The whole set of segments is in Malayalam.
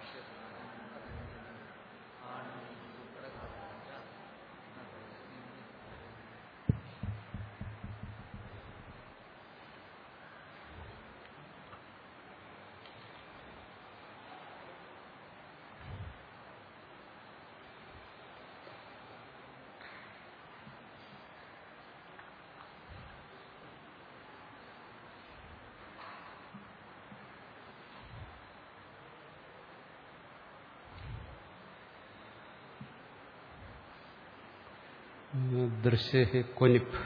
ദൃശ്യ കൊനിപ്പ്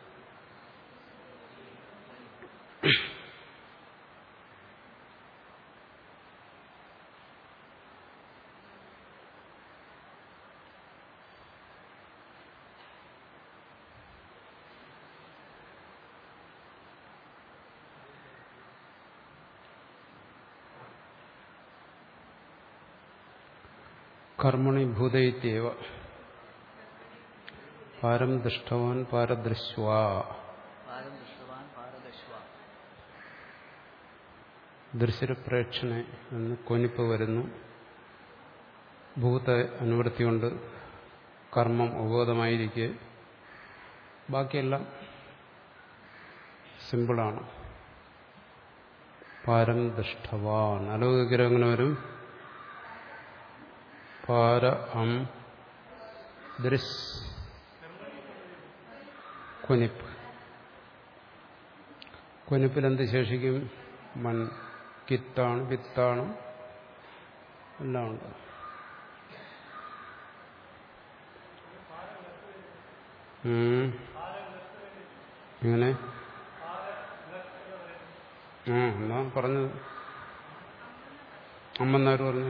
കർമ്മണി ഭൂതയിത്യവ പാരം ദൃഷ്ടവാൻ പാരദൃശ്വാ പാരം ദൃഷ്ടവാൻ പാരദശ്വ ദൃശ്യപ്രേക്ഷണ എന്ന് കൊനിപ്പ് വരുന്നു ഭൂത അനുവൃത്തി കൊണ്ട് കർമ്മം ഉപബോധമായിരിക്കെ ബാക്കിയെല്ലാം സിമ്പിളാണ് പാരം ദൃഷ്ടവാൻ അലൗകികരം എങ്ങനെ വരും പാര അം ദൃശ് കൊനിപ്പ് കൊനിപ്പിൽ എന്ത് ശേഷിക്കും മൺ കിത്താണ് വിത്താണ് എല്ലാം ഉണ്ട് ഉം. എങ്ങനെ ആ എന്നാ പറഞ്ഞത് അമ്മന്നാര് പറഞ്ഞു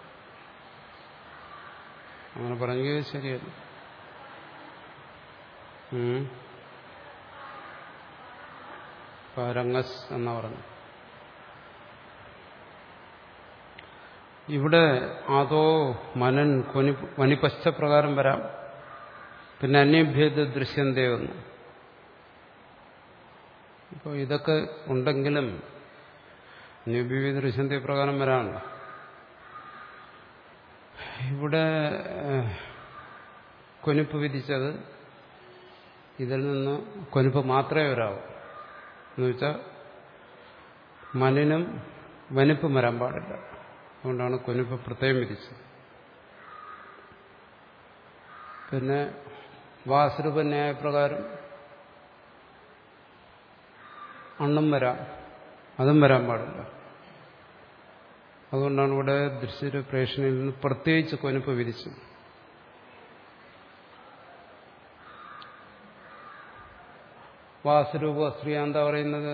അങ്ങനെ പറഞ്ഞെങ്കിൽ ശരിയല്ല ഉം. പാരങ്ങസ് എന്നാ പറഞ്ഞു ഇവിടെ അതോ മനൻ കൊനി വനിപശ്ച പ്രകാരം വരാം പിന്നെ അന്യഭേദ ദൃശ്യന്തേ വന്നു ഇപ്പോൾ ഇതൊക്കെ ഉണ്ടെങ്കിലും അന്യഭേദ ദൃശ്യന്തേ പ്രകാരം വരാമല്ലോ ഇവിടെ ഏഹ്, കൊനിപ്പ് വിധിച്ചത് ഇതിൽ നിന്ന് കൊനിപ്പ് മാത്രമേ വരാവൂ എന്നുവെച്ചാൽ മനിനും വനിപ്പും വരാൻ പാടില്ല അതുകൊണ്ടാണ് കൊനിപ്പ് പ്രത്യേകം വിധിച്ചത് പിന്നെ വാസുരൂപ ന്യായപ്രകാരം അണ്ണും വരാം അതും വരാൻ പാടില്ല അതുകൊണ്ടാണ് ഇവിടെ ദൃശ്യ പ്രേക്ഷണയിൽ നിന്ന് പ്രത്യേകിച്ച് കൊനിപ്പ് വിധിച്ചത് വാസുരൂപ സ്ത്രീ എന്താ പറയുന്നത്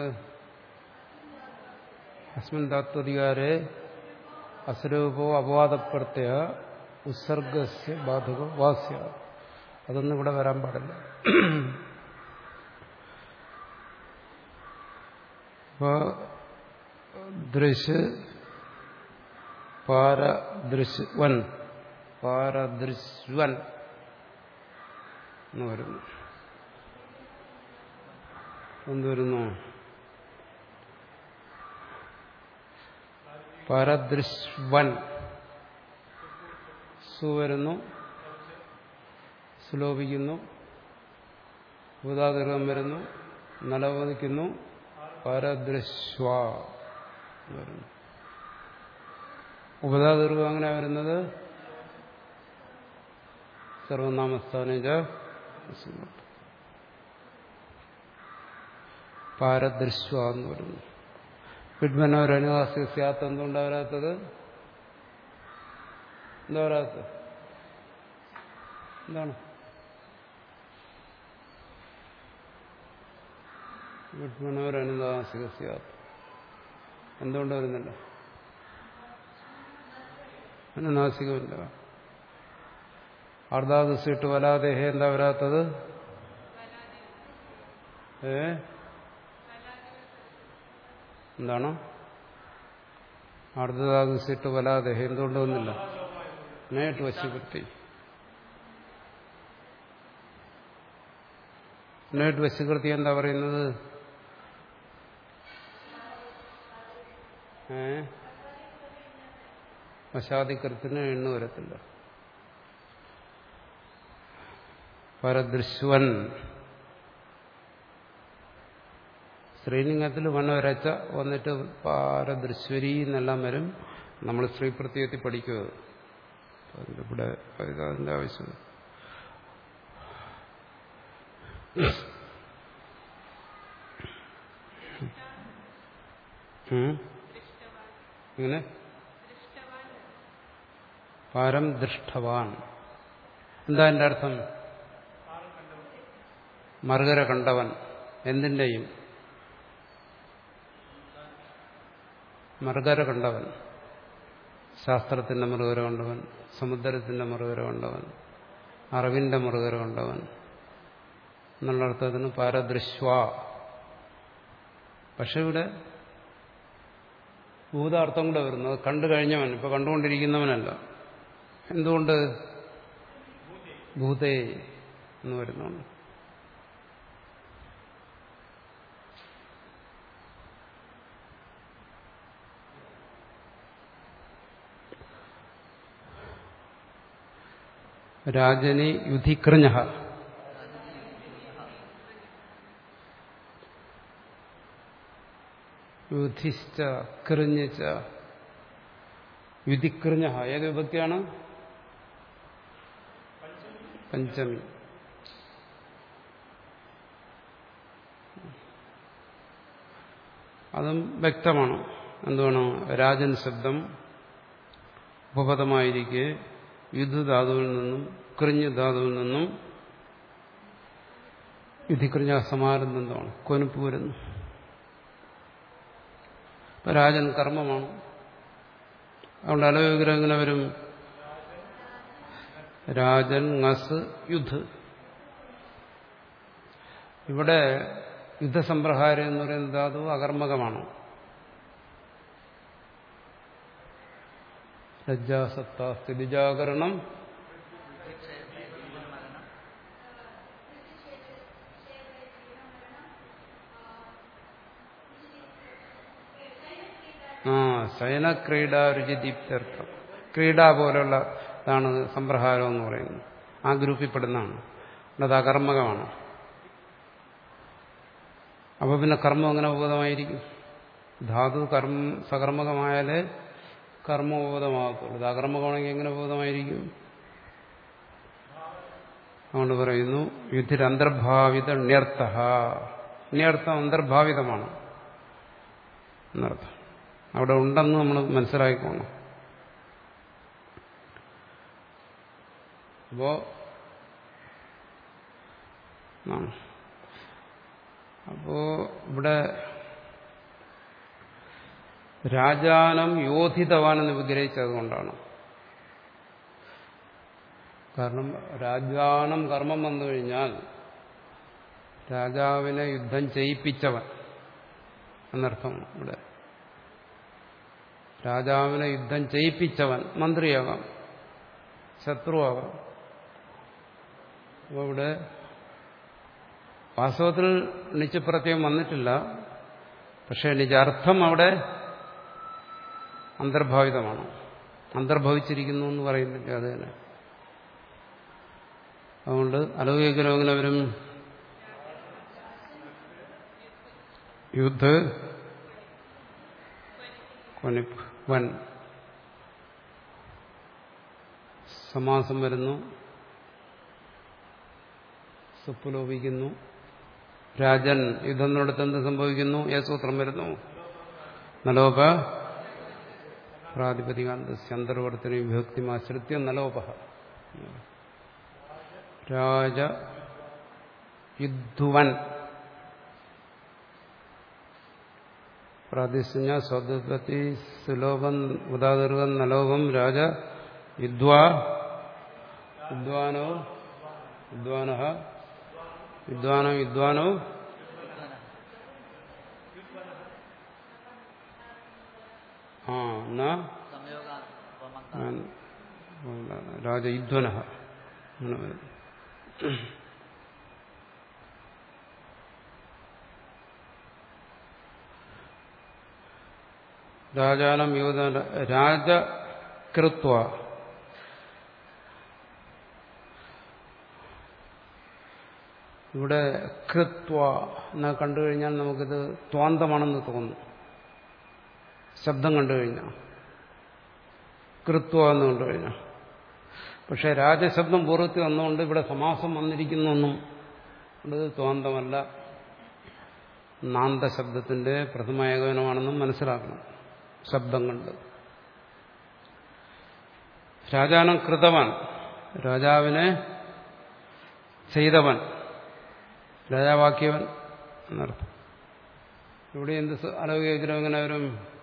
അസ്മിൻ താത്വധികാരെ അസുരൂപോ അപവാദപ്പെടുത്തിയ ഉത്സർഗസ്യ ബാധകോ വാസ്യ അതൊന്നും ഇവിടെ വരാൻ പാടില്ല അപ്പോ ദൃശ് പാരദൃശ്വൻ പാരദൃശ്വൻ എന്ന് വരുന്നു എന്ത് വരുന്നു പരദൃശ്വൻ സു വരുന്നു സുലോപിക്കുന്നു ഭൂതാതിർഗം വരുന്നു നലവദിക്കുന്നു പരദൃശ്വ എന്ന് വരുന്നു ഉപതാതിർഗം അങ്ങനെ വരുന്നത് സർവനാമസ്ഥാനജ പാരദൃശ്വ എന്ന് പറയുന്നു വിഡ്മനോരനുവാസി സ്യാത്ത് എന്തുകൊണ്ടാ വരാത്തത് എന്താ വരാത്തത് എന്താണ് വിഡ്മനോരനുവാസിക സ്യാത്ത് എന്തുകൊണ്ട് വരുന്നില്ല അനുനാസികമില്ല അർദ്ധാദിസിട്ട് വലാദേഹ എന്താ വരാത്തത് ഏ എന്താണ് അർദ്ധദാദിസിട്ട് വലാദേഹ എന്തുകൊണ്ട് വന്നില്ല നേട്ട് വശുപത്തി നേട്ട് വശുകൃതി എന്താ പറയുന്നത് ഏ വശാധികൃത്തിന് എണ്ണു വരത്തില്ല പരദൃശ്വൻ സ്ത്രീലിംഗത്തിൽ വണ്ണ വരച്ച വന്നിട്ട് പാരദൃശ്വരി എന്നെല്ലാം വരും നമ്മൾ സ്ത്രീ പ്രത്യയത്തിൽ പഠിക്കുക ഇവിടെ അതിന്റെ ആവശ്യം ഇങ്ങനെ പാരം ദൃഷ്ടവാൻ എന്താ എന്റെ അർത്ഥം മറുകര കണ്ടവൻ എന്തിൻ്റെയും മറുകര കണ്ടവൻ ശാസ്ത്രത്തിന്റെ മറുകര കണ്ടവൻ സമുദ്രത്തിന്റെ മറുകര കണ്ടവൻ അറിവിന്റെ മറുകര കണ്ടവൻ എന്നുള്ള അർത്ഥത്തിന് പാരദൃശ്വ പക്ഷെ ഇവിടെ ഭൂതാർത്ഥം കൂടെ വരുന്നു അത് കണ്ടു കഴിഞ്ഞവൻ ഇപ്പൊ കണ്ടുകൊണ്ടിരിക്കുന്നവനല്ല എന്തുകൊണ്ട് ഭൂതേ എന്ന് വരുന്നുണ്ട് രാജനി യുധികൃഞ്ഞ യുധിശ്ച കൃഞ്ഞിച്ച യുധികൃഞ്ഞ ഏത് വിഭക്തിയാണ് പഞ്ചമി അതും വ്യക്തമാണ് എന്താണ് രാജൻ ശബ്ദം ഉപപദമായിരിക്കെ യുദ്ധധാതുവിൽ നിന്നും കൃഞ്ഞ് ധാതുവിൽ നിന്നും യുധികൃഞ്ഞ സമാരം നിന്നാണ് കൊനുപ്പ് വരുന്നു ഇപ്പൊ രാജൻ കർമ്മമാണ് അതുകൊണ്ട് അലവിഗ്രഹം എങ്ങനെ വരും രാജൻ ngസ് യുദ്ധ് ഇവിടെ യുദ്ധസംപ്രഹാരം എന്ന് പറയുന്ന ധാതു അകർമ്മകമാണ് ലജ്ജാസത്ത സ്ഥിതിജാകരണം ആ ശയനക്രീഡാരുചിദീപ്ത്യർത്ഥം ക്രീഡ പോലുള്ള ഇതാണ് സംപ്രഹാരം എന്ന് പറയുന്നത് ആ ഗ്രൂപ്പിൽ പെടുന്നതാണ് അത് അകർമ്മകമാണ് അപ്പൊ പിന്നെ കർമ്മം എങ്ങനെ ഉപതമായിരിക്കും ധാതു കർമ്മ സകർമ്മകമായാലേ കർമ്മോപതമാകത്തുള്ളൂ ഇത് അകർമ്മകമാണെങ്കിൽ എങ്ങനെ ഉപതമായിരിക്കും അതുകൊണ്ട് പറയുന്നു യുദ്ധിരന്തർഭാവിത ണ്യർത്ഥ ണ്യർത്ഥം അന്തർഭാവിതമാണ് എന്നർത്ഥം അവിടെ ഉണ്ടെന്ന് നമ്മൾ മനസ്സിലാക്കിക്കോണം അപ്പോ അപ്പോ ഇവിടെ രാജാനം യോധിതവാനെന്ന് വിഗ്രഹിച്ചതുകൊണ്ടാണ് കാരണം രാജാനം കർമ്മം വന്നു കഴിഞ്ഞാൽ രാജാവിനെ യുദ്ധം ചെയ്യിപ്പിച്ചവൻ എന്നർത്ഥമാണ് ഇവിടെ രാജാവിനെ യുദ്ധം ചെയ്യിപ്പിച്ചവൻ മന്ത്രിയാകാം ശത്രുവാകാം അപ്പോൾ ഇവിടെ വാസ്തവത്തിൽ നിശ്ചപ്രത്യം വന്നിട്ടില്ല പക്ഷെ നിജാർത്ഥം അവിടെ അന്തർഭാവിതമാണ് അന്തർഭവിച്ചിരിക്കുന്നു എന്ന് പറയുന്നില്ല അത് തന്നെ അതുകൊണ്ട് അലൗകികരം എങ്ങനെ വരും യുദ്ധ കൊനിപ്പ് വൻ സമാസം വരുന്നു സുപ്പുലോപിക്കുന്നു രാജൻ യുദ്ധം നടത്ത് എന്ത് സംഭവിക്കുന്നു ഏ സൂത്രം വരുന്നു നലോപ പ്രാതിപതികാന്ത അന്തർവർത്തന വിഭക്തിമാശ്രിത്യം നലോപ രാജ യുദ്ധുവൻ പ്രാതിസഞ്ജ സ്വദ്വത്തി സുലോഭം ഉദാദുർഗം നലോപം രാജ യുദ്ധ്വാ വിദ്വാനോ വിദ്വാന വിദ്വാനോ വിദ്വാനോ ആ എന്നാ സംയോഗ രാജയുധ്വന അങ്ങനെ വരും രാജാനം യോധന രാജ കൃത്വ ഇവിടെ കൃത്വ എന്ന് കണ്ടു കഴിഞ്ഞാൽ നമുക്കിത് ത്വാന്തമാണെന്ന് തോന്നും ശബ്ദം കണ്ടു കഴിഞ്ഞാൽ കൃത്വ എന്ന് കണ്ടു കഴിഞ്ഞാൽ പക്ഷെ രാജശബ്ദം പൂർവ്വത്തിൽ വന്നുകൊണ്ട് ഇവിടെ സമാസം വന്നിരിക്കുന്നൊന്നും അത് ത്വാന്തമല്ല നാന്തശബ്ദത്തിന്റെ പ്രഥമ ഏകവനമാണെന്നും മനസ്സിലാക്കണം ശബ്ദം കണ്ട് രാജാനം കൃതവാൻ രാജാവിനെ ചെയ്തവൻ രാജാവാക്കിയവൻ എന്നർത്ഥം ഇവിടെ എന്ത് അലൗകിക വിഗ്രഹം എങ്ങനെ വരും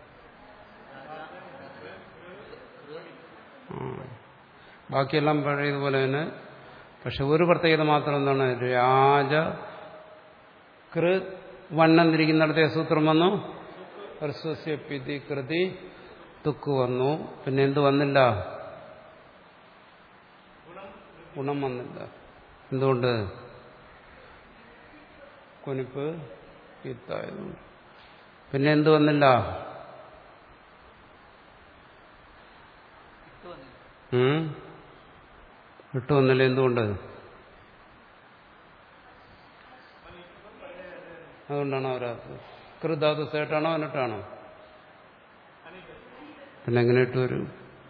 ബാക്കിയെല്ലാം പഴയതുപോലെ തന്നെ പക്ഷെ ഒരു പ്രത്യേകത മാത്രം എന്താണ് രാജ കൃ വണ്ണെന്നിരിക്കുന്നിടത്തെ സൂത്രം വന്നു ഹ്രസ്വസ്യ പിതി കൃതി തുക്ക് വന്നു പിന്നെ എന്ത് വന്നില്ല ഗുണം വന്നില്ല എന്തുകൊണ്ട് കൊനിപ്പ് യുത്തായതുകൊണ്ട് പിന്നെ എന്ത് വന്നില്ല വിട്ടു വന്നില്ല എന്തുകൊണ്ട് അതുകൊണ്ടാണ് അവരകത്ത് കൃതാത് സേട്ടാണോ എന്നിട്ടാണോ പിന്നെ എങ്ങനെ ഇട്ട് വരും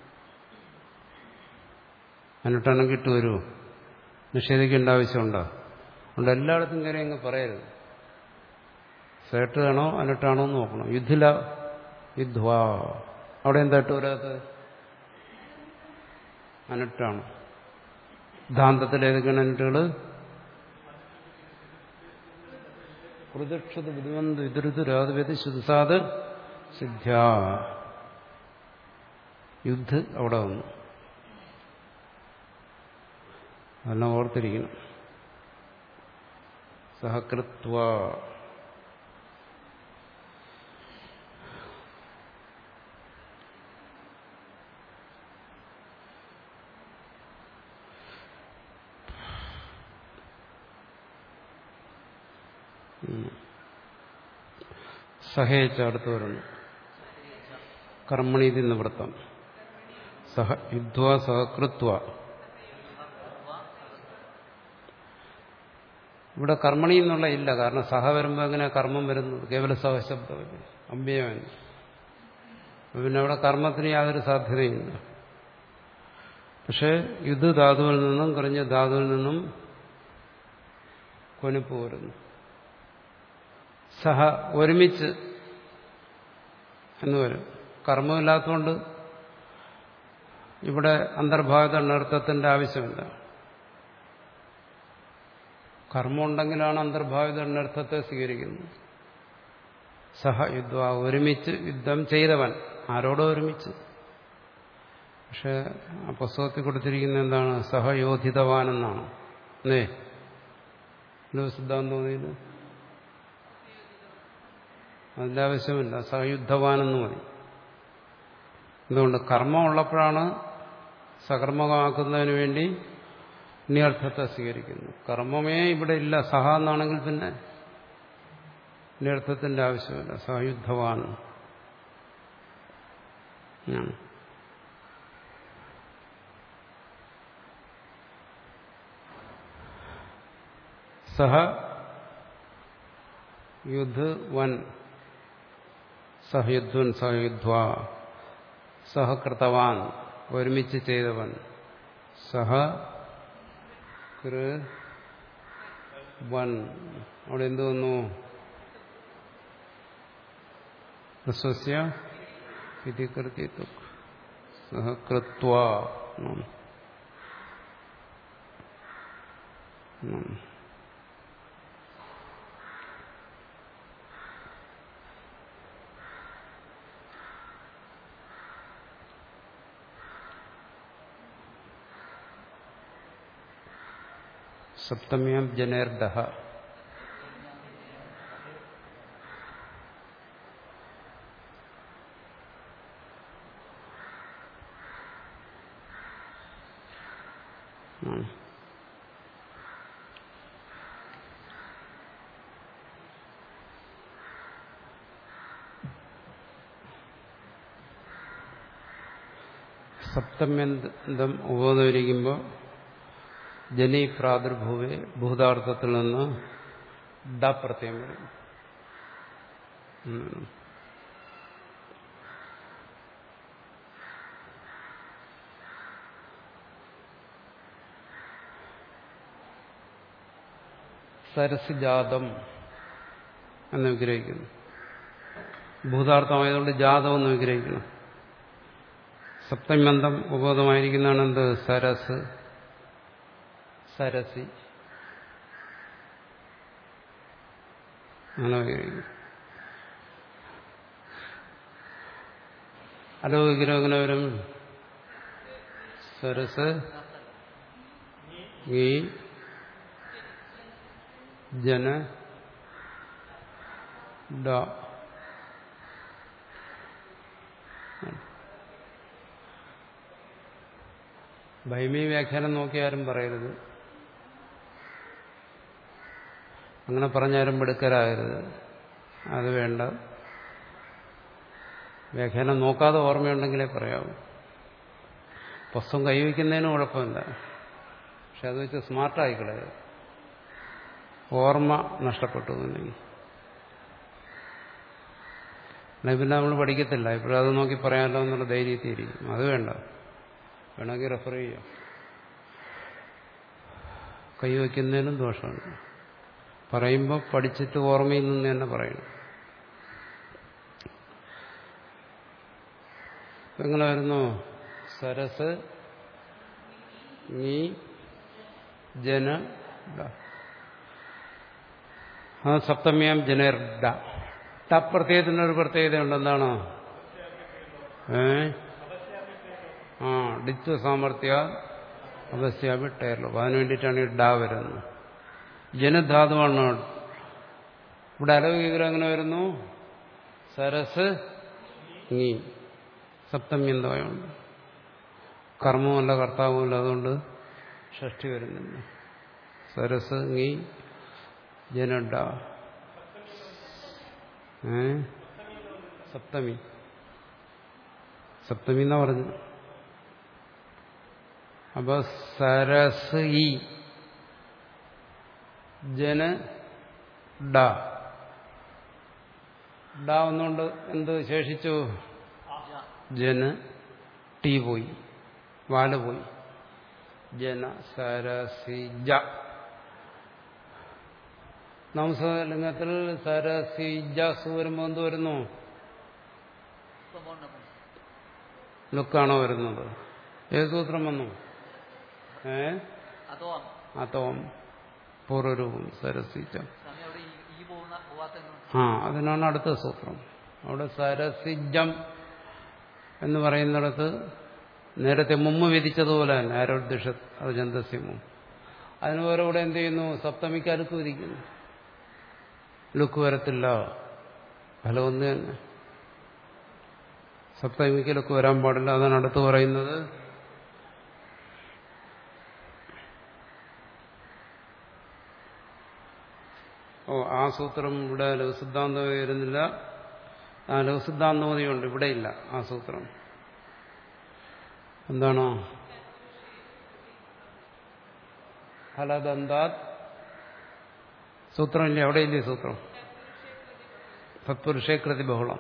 എന്നിട്ടാണെങ്കിൽ ഇട്ട് വരുമോ നിഷേധിക്കേണ്ട ആവശ്യമുണ്ടോ അതുകൊണ്ട് എല്ലായിടത്തും കയറി അങ്ങ് പറയരുത് സേട്ടാണോ അനിട്ടാണോ എന്ന് നോക്കണം യുദ്ധില യുദ്ധ്വാ അവിടെ എന്താ ഇട്ട് വരാത്തത് അനിട്ടാണ് ദാന്തത്തിൽ ഏതൊക്കെയാണ് അനിട്ടുകൾ പ്രദക്ഷിത ബുദ്ധിമന്ത് വിതരുത് രാതുവേദി ശുദ്ധാത് സിദ്ധ്യ യുദ്ധ അവിടെ വന്നു അതെല്ലാം ഓർത്തിരിക്കണം സഹകൃത്വ സഹേച്ച അടുത്ത് വരുന്നു കർമ്മണീതി നിവൃത്തം സഹ യുദ്ധ്വ സഹകൃത്വ ഇവിടെ കർമ്മണി എന്നുള്ള ഇല്ല കാരണം സഹ വരുമ്പോൾ എങ്ങനെ കർമ്മം വരുന്നത് കേവല സഹശബ്ദമല്ലേ അമ്പ്യമാണ് പിന്നെ അവിടെ കർമ്മത്തിന് യാതൊരു സാധ്യതയില്ല പക്ഷെ യുദ്ധ ധാതുവിൽ നിന്നും കുറഞ്ഞ ധാതുവിൽ നിന്നും കൊനിപ്പ് വരുന്നു സഹ ഒരുമിച്ച് എന്ന് വരും കർമ്മമില്ലാത്തതുകൊണ്ട് ഇവിടെ അന്തർഭാഗത നൃത്തത്തിന്റെ ആവശ്യമില്ല കർമ്മമുണ്ടെങ്കിലാണ് അന്തർഭാവിത അർത്ഥത്തെ സ്വീകരിക്കുന്നത് സഹ യുദ്ധ ഒരുമിച്ച് യുദ്ധം ചെയ്തവൻ ആരോടോ ഒരുമിച്ച് പക്ഷെ ആ പുസ്തകത്തിൽ കൊടുത്തിരിക്കുന്ന എന്താണ് സഹയോധിതവാൻ എന്നാണ് അല്ലേ എന്തോ സിദ്ധാന്തം തോന്നിയത് അതിന്റെ ആവശ്യമില്ല സഹയുദ്ധവാനെന്ന് മതി എന്തുകൊണ്ട് കർമ്മം ഉള്ളപ്പോഴാണ് സകർമ്മമാക്കുന്നതിന് വേണ്ടി ഇനി അർത്ഥത്തെ സ്വീകരിക്കുന്നു കർമ്മമേ ഇവിടെ ഇല്ല സഹ എന്നാണെങ്കിൽ പിന്നെ ഇനി അർത്ഥത്തിന്റെ ആവശ്യമില്ല സഹയുദ്ധവാൻ സഹ യുദ്ധ വൻ സഹയുദ്ധൻ സഹയുദ്ധ സഹകൃതവാൻ ഒരുമിച്ച് ചെയ്തവൻ സഹ കൃ വൻ അവിടെ എന്ത് വന്നു ഹ്രസ്വസ്യ ഇതി കൃതി സഹകൃത്വ സപ്തമ്യാം ജനേർദഹ സപ്തമ്യന്തം ഉപകരിക്കുമ്പോൾ ജനി പ്രാദുർഭൂവെ ഭൂതാർത്ഥത്തിൽ നിന്ന് ഡ പ്രത്യം വരും ഉം. സരസ് ജാതം എന്ന് വിഗ്രഹിക്കുന്നു ഭൂതാർത്ഥമായതുകൊണ്ട് ജാതം എന്ന് വിഗ്രഹിക്കണം സപ്തമന്തം ഉപബോധമായിരിക്കുന്നതാണ് എന്ത് സരസ് സരസി അങ്ങനെ വിഗ്രഹിക്കും അലോ വിഗ്രഹം എങ്ങനെ വരും സരസ് ഈ ജന ഡ ഭൈമി വ്യാഖ്യാനം നോക്കി ആരും പറയരുത് അങ്ങനെ പറഞ്ഞാരും മിടുക്കരാകരുത് അത് വേണ്ട വ്യാഖ്യാനം നോക്കാതെ ഓർമ്മയുണ്ടെങ്കിലേ പറയാവൂ പുസ്തകം കൈവയ്ക്കുന്നതിന് കുഴപ്പമില്ല പക്ഷെ അത് വെച്ച് സ്മാർട്ടായി കളയുക ഓർമ്മ നഷ്ടപ്പെട്ടു എന്നുണ്ടെങ്കിൽ അല്ലെങ്കിൽ പിന്നെ നമ്മൾ പഠിക്കത്തില്ല ഇപ്പോഴും അത് നോക്കി പറയാമല്ലോ എന്നുള്ള ധൈര്യത്തിരിക്കും അത് വേണ്ട വേണമെങ്കിൽ റെഫർ ചെയ്യാം കൈവയ്ക്കുന്നതിനും ദോഷമുണ്ട് പറയുമ്പോൾ പഠിച്ചിട്ട് ഓർമ്മയിൽ നിന്ന് തന്നെ പറയണം എങ്ങനെ വരുന്നു സരസ് നീ ജന ഡ. ആ സപ്തമ്യാം ജനർ ഡ ട പ്രത്യയത്തിനൊരു പ്രത്യേകത ഉണ്ട് എന്താണ് ഏ ആ ഡിത്വ സാമർഥ്യ അവശ്യാപി ടയർലോ അതിനു വേണ്ടിയിട്ടാണ് ഈ ഡ വരുന്നത് ജനധാതുവാണ് ഇവിടെ അലൗകികരം എങ്ങനെ വരുന്നു സരസ് നീ സപ്തമ്യന്തമായുണ്ട് കർമ്മമല്ല കർത്താവുമല്ല അതുകൊണ്ട് ഷഷ്ടി വരുന്നില്ല സരസ് നീ ജനഡ ഏ സപ്തമി സപ്തമി എന്നാ പറഞ്ഞു അപ്പൊ സരസ് ഈ ജന ഡ ഡ ഒന്നുകൊണ്ട് എന്ത് ശേഷിച്ചു ജന ടി പോയി വാല് പോയി ജന സരസി ജ നംസലിംഗത്തിൽ സരസി ജ സു വരുമ്പോൾ എന്ത് വരുന്നു ലുക്കാണോ വരുന്നത് ഏത് സൂത്രം വന്നു ഏ അതോ അതോം പൂർവ്വരൂപം സരസിജ സ്വാമി അവിടെ ഈ- ഈ പോകുന്ന പോവാത്ത ആ അതിനാണ് അടുത്ത സൂത്രം അവിടെ സരസിജം എന്ന് പറയുന്നിടത്ത് നേരത്തെ മുമ്പ് വിധിച്ചതുപോലെ തന്നെ ആരോദ്യഷ അത് ചന്തസ്യമും അതിന് പകരം ഇവിടെ എന്ത് ചെയ്യുന്നു സപ്തമിക്ക് അടുക്ക് വിധിക്കുന്നു ലുക്ക് വരത്തില്ല ഫലം ഒന്ന് തന്നെ സപ്തമിക്ക് ലുക്ക് വരാൻ പാടില്ല അതാണ് അടുത്ത് പറയുന്നത് ഓ ആ സൂത്രം ഇവിടെ ലഘുസിദ്ധാന്തം വരുന്നില്ല ആ ലഘുസിദ്ധാന്തമതിയുണ്ട് ഇവിടെ ഇല്ല ആ സൂത്രം എന്താണോ ഫലദന്താത് സൂത്രമില്ല എവിടെയില്ലേ സൂത്രം തത്പുരുഷേകൃതി ബഹുളം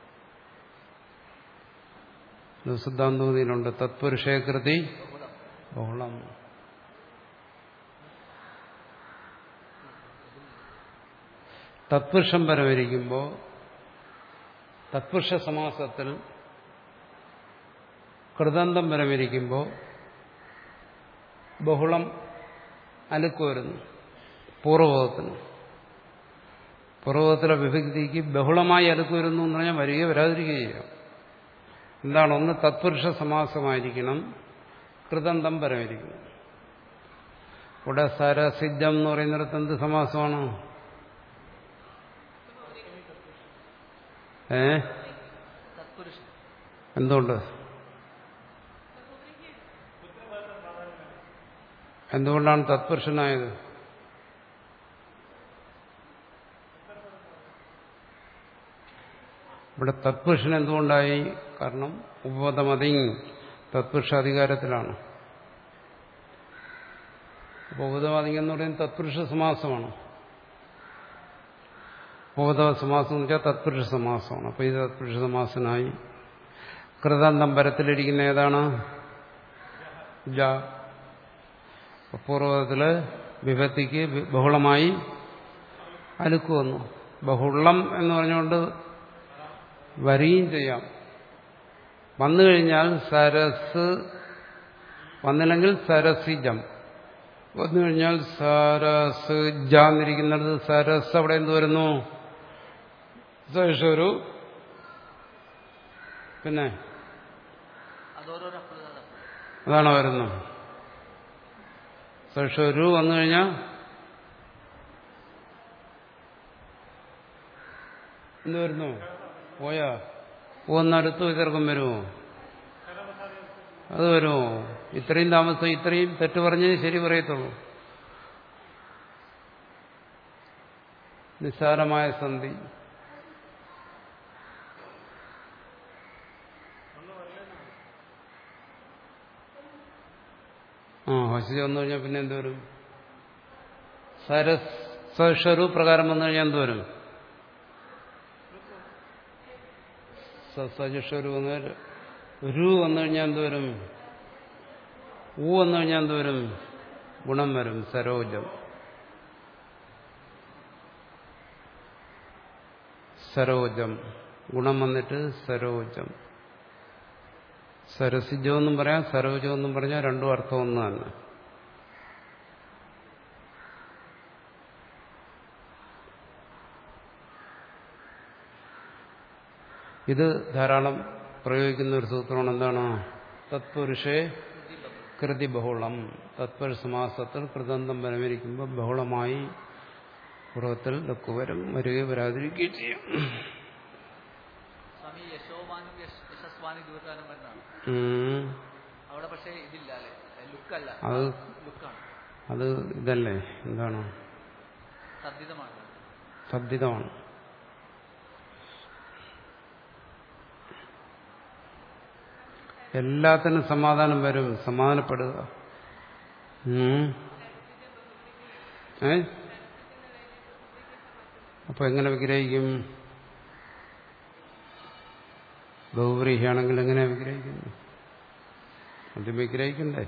ലഘുസിദ്ധാന്തമതിയിലുണ്ട് തത്പുരുഷേകൃതി ബഹുളം തത്പുരുഷം പരമരിക്കുമ്പോൾ തത്പുരുഷ സമാസത്തിൽ കൃതന്തം പരമരിക്കുമ്പോൾ ബഹുളം അലുക്ക് വരുന്നു പൂർവ്വപദത്തിന് പൂർവ്വപദത്തിലെ വിഭക്തിക്ക് ബഹുളമായി അലുക്ക് വരുന്നു എന്ന് പറഞ്ഞാൽ വരിക വരാതിരിക്കുകയോ ചെയ്യാം എന്താണ് ഒന്ന് തത്പുരുഷ സമാസമായിരിക്കണം കൃതന്തം പരമരിക്കണം ഇവിടെ സരസിദ്ധം എന്ന് പറയുന്നിടത്ത് എന്ത് സമാസമാണ് ഏ തത്പുരുഷൻ എന്തുകൊണ്ട് എന്തുകൊണ്ടാണ് തത്പുരുഷനായത് ഇവിടെ തത്പുരുഷൻ എന്തുകൊണ്ടായി കാരണം ഉപപദമതി തത്പുരുഷാധികാരത്തിലാണ് ബോധവാദികം എന്ന് പറയുന്നത് തത്പുരുഷ സമാസമാണ് ബോധ സമാസം എന്ന് വെച്ചാൽ തത്പുരുഷ സമാസമാണ് അപ്പോൾ ഇത് തത്പുരുഷ സമാസനായി കൃതാന്തം പരത്തിലിരിക്കുന്ന ഏതാണ് ജ പൂർവ്വത്തില് വിഭക്തിക്ക് ബഹുളമായി അലുക്ക് വന്നു ബഹുള്ളം എന്ന് പറഞ്ഞുകൊണ്ട് വരികയും ചെയ്യാം വന്നു കഴിഞ്ഞാൽ സരസ് വന്നില്ലെങ്കിൽ സരസിജം വന്നു കഴിഞ്ഞാൽ സരസ് ജാന്നിരിക്കുന്നിടത്ത് സരസ് അവിടെ എന്ത് വരുന്നു ഒരു പിന്നെ അതോരോരോ അപ്രധാനം അതാണ് വരുന്നത് സഷരു വന്നു കഴിഞ്ഞാൽ എന്ത് വരുന്നു പോയാ ഒന്നടുത്ത് വിതർക്കം വരുമോ അത് വരുമോ ഇത്രയും താമസം ഇത്രയും തെറ്റ് പറഞ്ഞത് ശരി പറയത്തുള്ളൂ നിസ്സാരമായ സന്ധി ആ ഹസിജ വന്നു കഴിഞ്ഞാൽ പിന്നെ എന്ത് വരും സരസ് സഷരു പ്രകാരം വന്നു കഴിഞ്ഞാൽ എന്ത് വരും സജഷരു വന്ന് രു വന്നു കഴിഞ്ഞാൽ എന്ത് വരും ഊ വന്നു കഴിഞ്ഞാൽ എന്ത് വരും ഗുണം വരും സരോജം സരോജം ഗുണം വന്നിട്ട് സരോജം സരസിജം എന്നും പറയാം സരോജം എന്നും പറഞ്ഞാൽ രണ്ടും അർത്ഥം ഒന്ന് തന്നെ ഇത് ധാരാളം പ്രയോഗിക്കുന്ന ഒരു സൂത്രമാണ് എന്താണ് തത്പുരുഷേ കൃതി ബഹുളം തത്പുരുഷ സമാസത്തിൽ കൃതന്തം വരമിരിക്കുമ്പോൾ ബഹുളമായി പൂർവ്വത്തിൽ ലക്കു വരും വരികയും വരാതിരിക്കുകയും ചെയ്യും സ്വാമി യശോവാനും യശ്- യശസ്വാനും ദീർഘകാലം വരുന്നതാണ് ഉം. അവിടെ പക്ഷേ ഇതില്ല അല്ലെ ലുക്കല്ല അത് ലുക്കാണ് അത് ഇതല്ലേ എന്താണ് സദ്ധിതമാണ് സദ്ധിതമാണ് എല്ലാത്തിനും സമാധാനം വരും സമാധാനപ്പെടുക ഉം. ഏ അപ്പൊ എങ്ങനെ വിഗ്രഹിക്കും ബഹുവ്രീഹിയാണെങ്കിൽ എങ്ങനെ വിഗ്രഹിക്കുന്നു അത് വിഗ്രഹിക്കണ്ടേ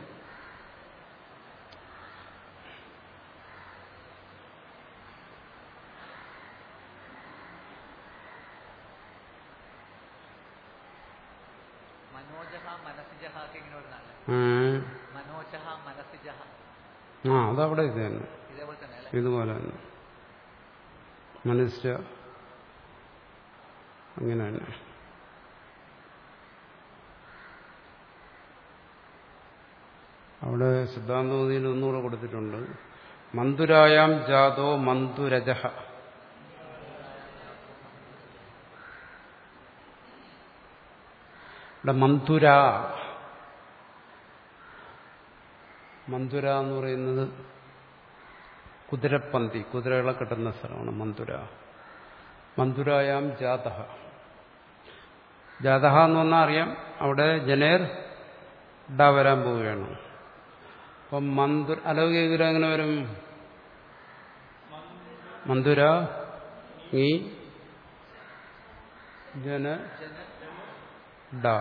മനോജഹ മനസിജഹ ഒക്കെ ഇങ്ങനെ വരുന്നതാണ് ഉം. മനോജഹ മനസിജഹ ആ അതവിടെ ഇത് തന്നെ ഇതേപോലെ തന്നെ അല്ലെ ഇതുപോലെ തന്നെ മനുഷ്യ അങ്ങനെ തന്നെ അവിടെ സിദ്ധാന്തോതിയിൽ ഒന്നുകൂടെ കൊടുത്തിട്ടുണ്ട് മന്തുരായാം ജാതോ മന്തുരജ ഇവിടെ മന്തുര മന്തുര എന്ന് പറയുന്നത് കുതിരപ്പന്തി കുതിരകളെ കിട്ടുന്ന സ്ഥലമാണ് മന്തുര മന്തുരായാം ജാതഹ ജാതഹ എന്ന് പറഞ്ഞാൽ അറിയാം അവിടെ ജനേർ ഡ വരാൻ പോവുകയാണ് അപ്പം മന്തുര അലൗകിക എങ്ങനെ വരും മന്തുര ഈ ജന ഡ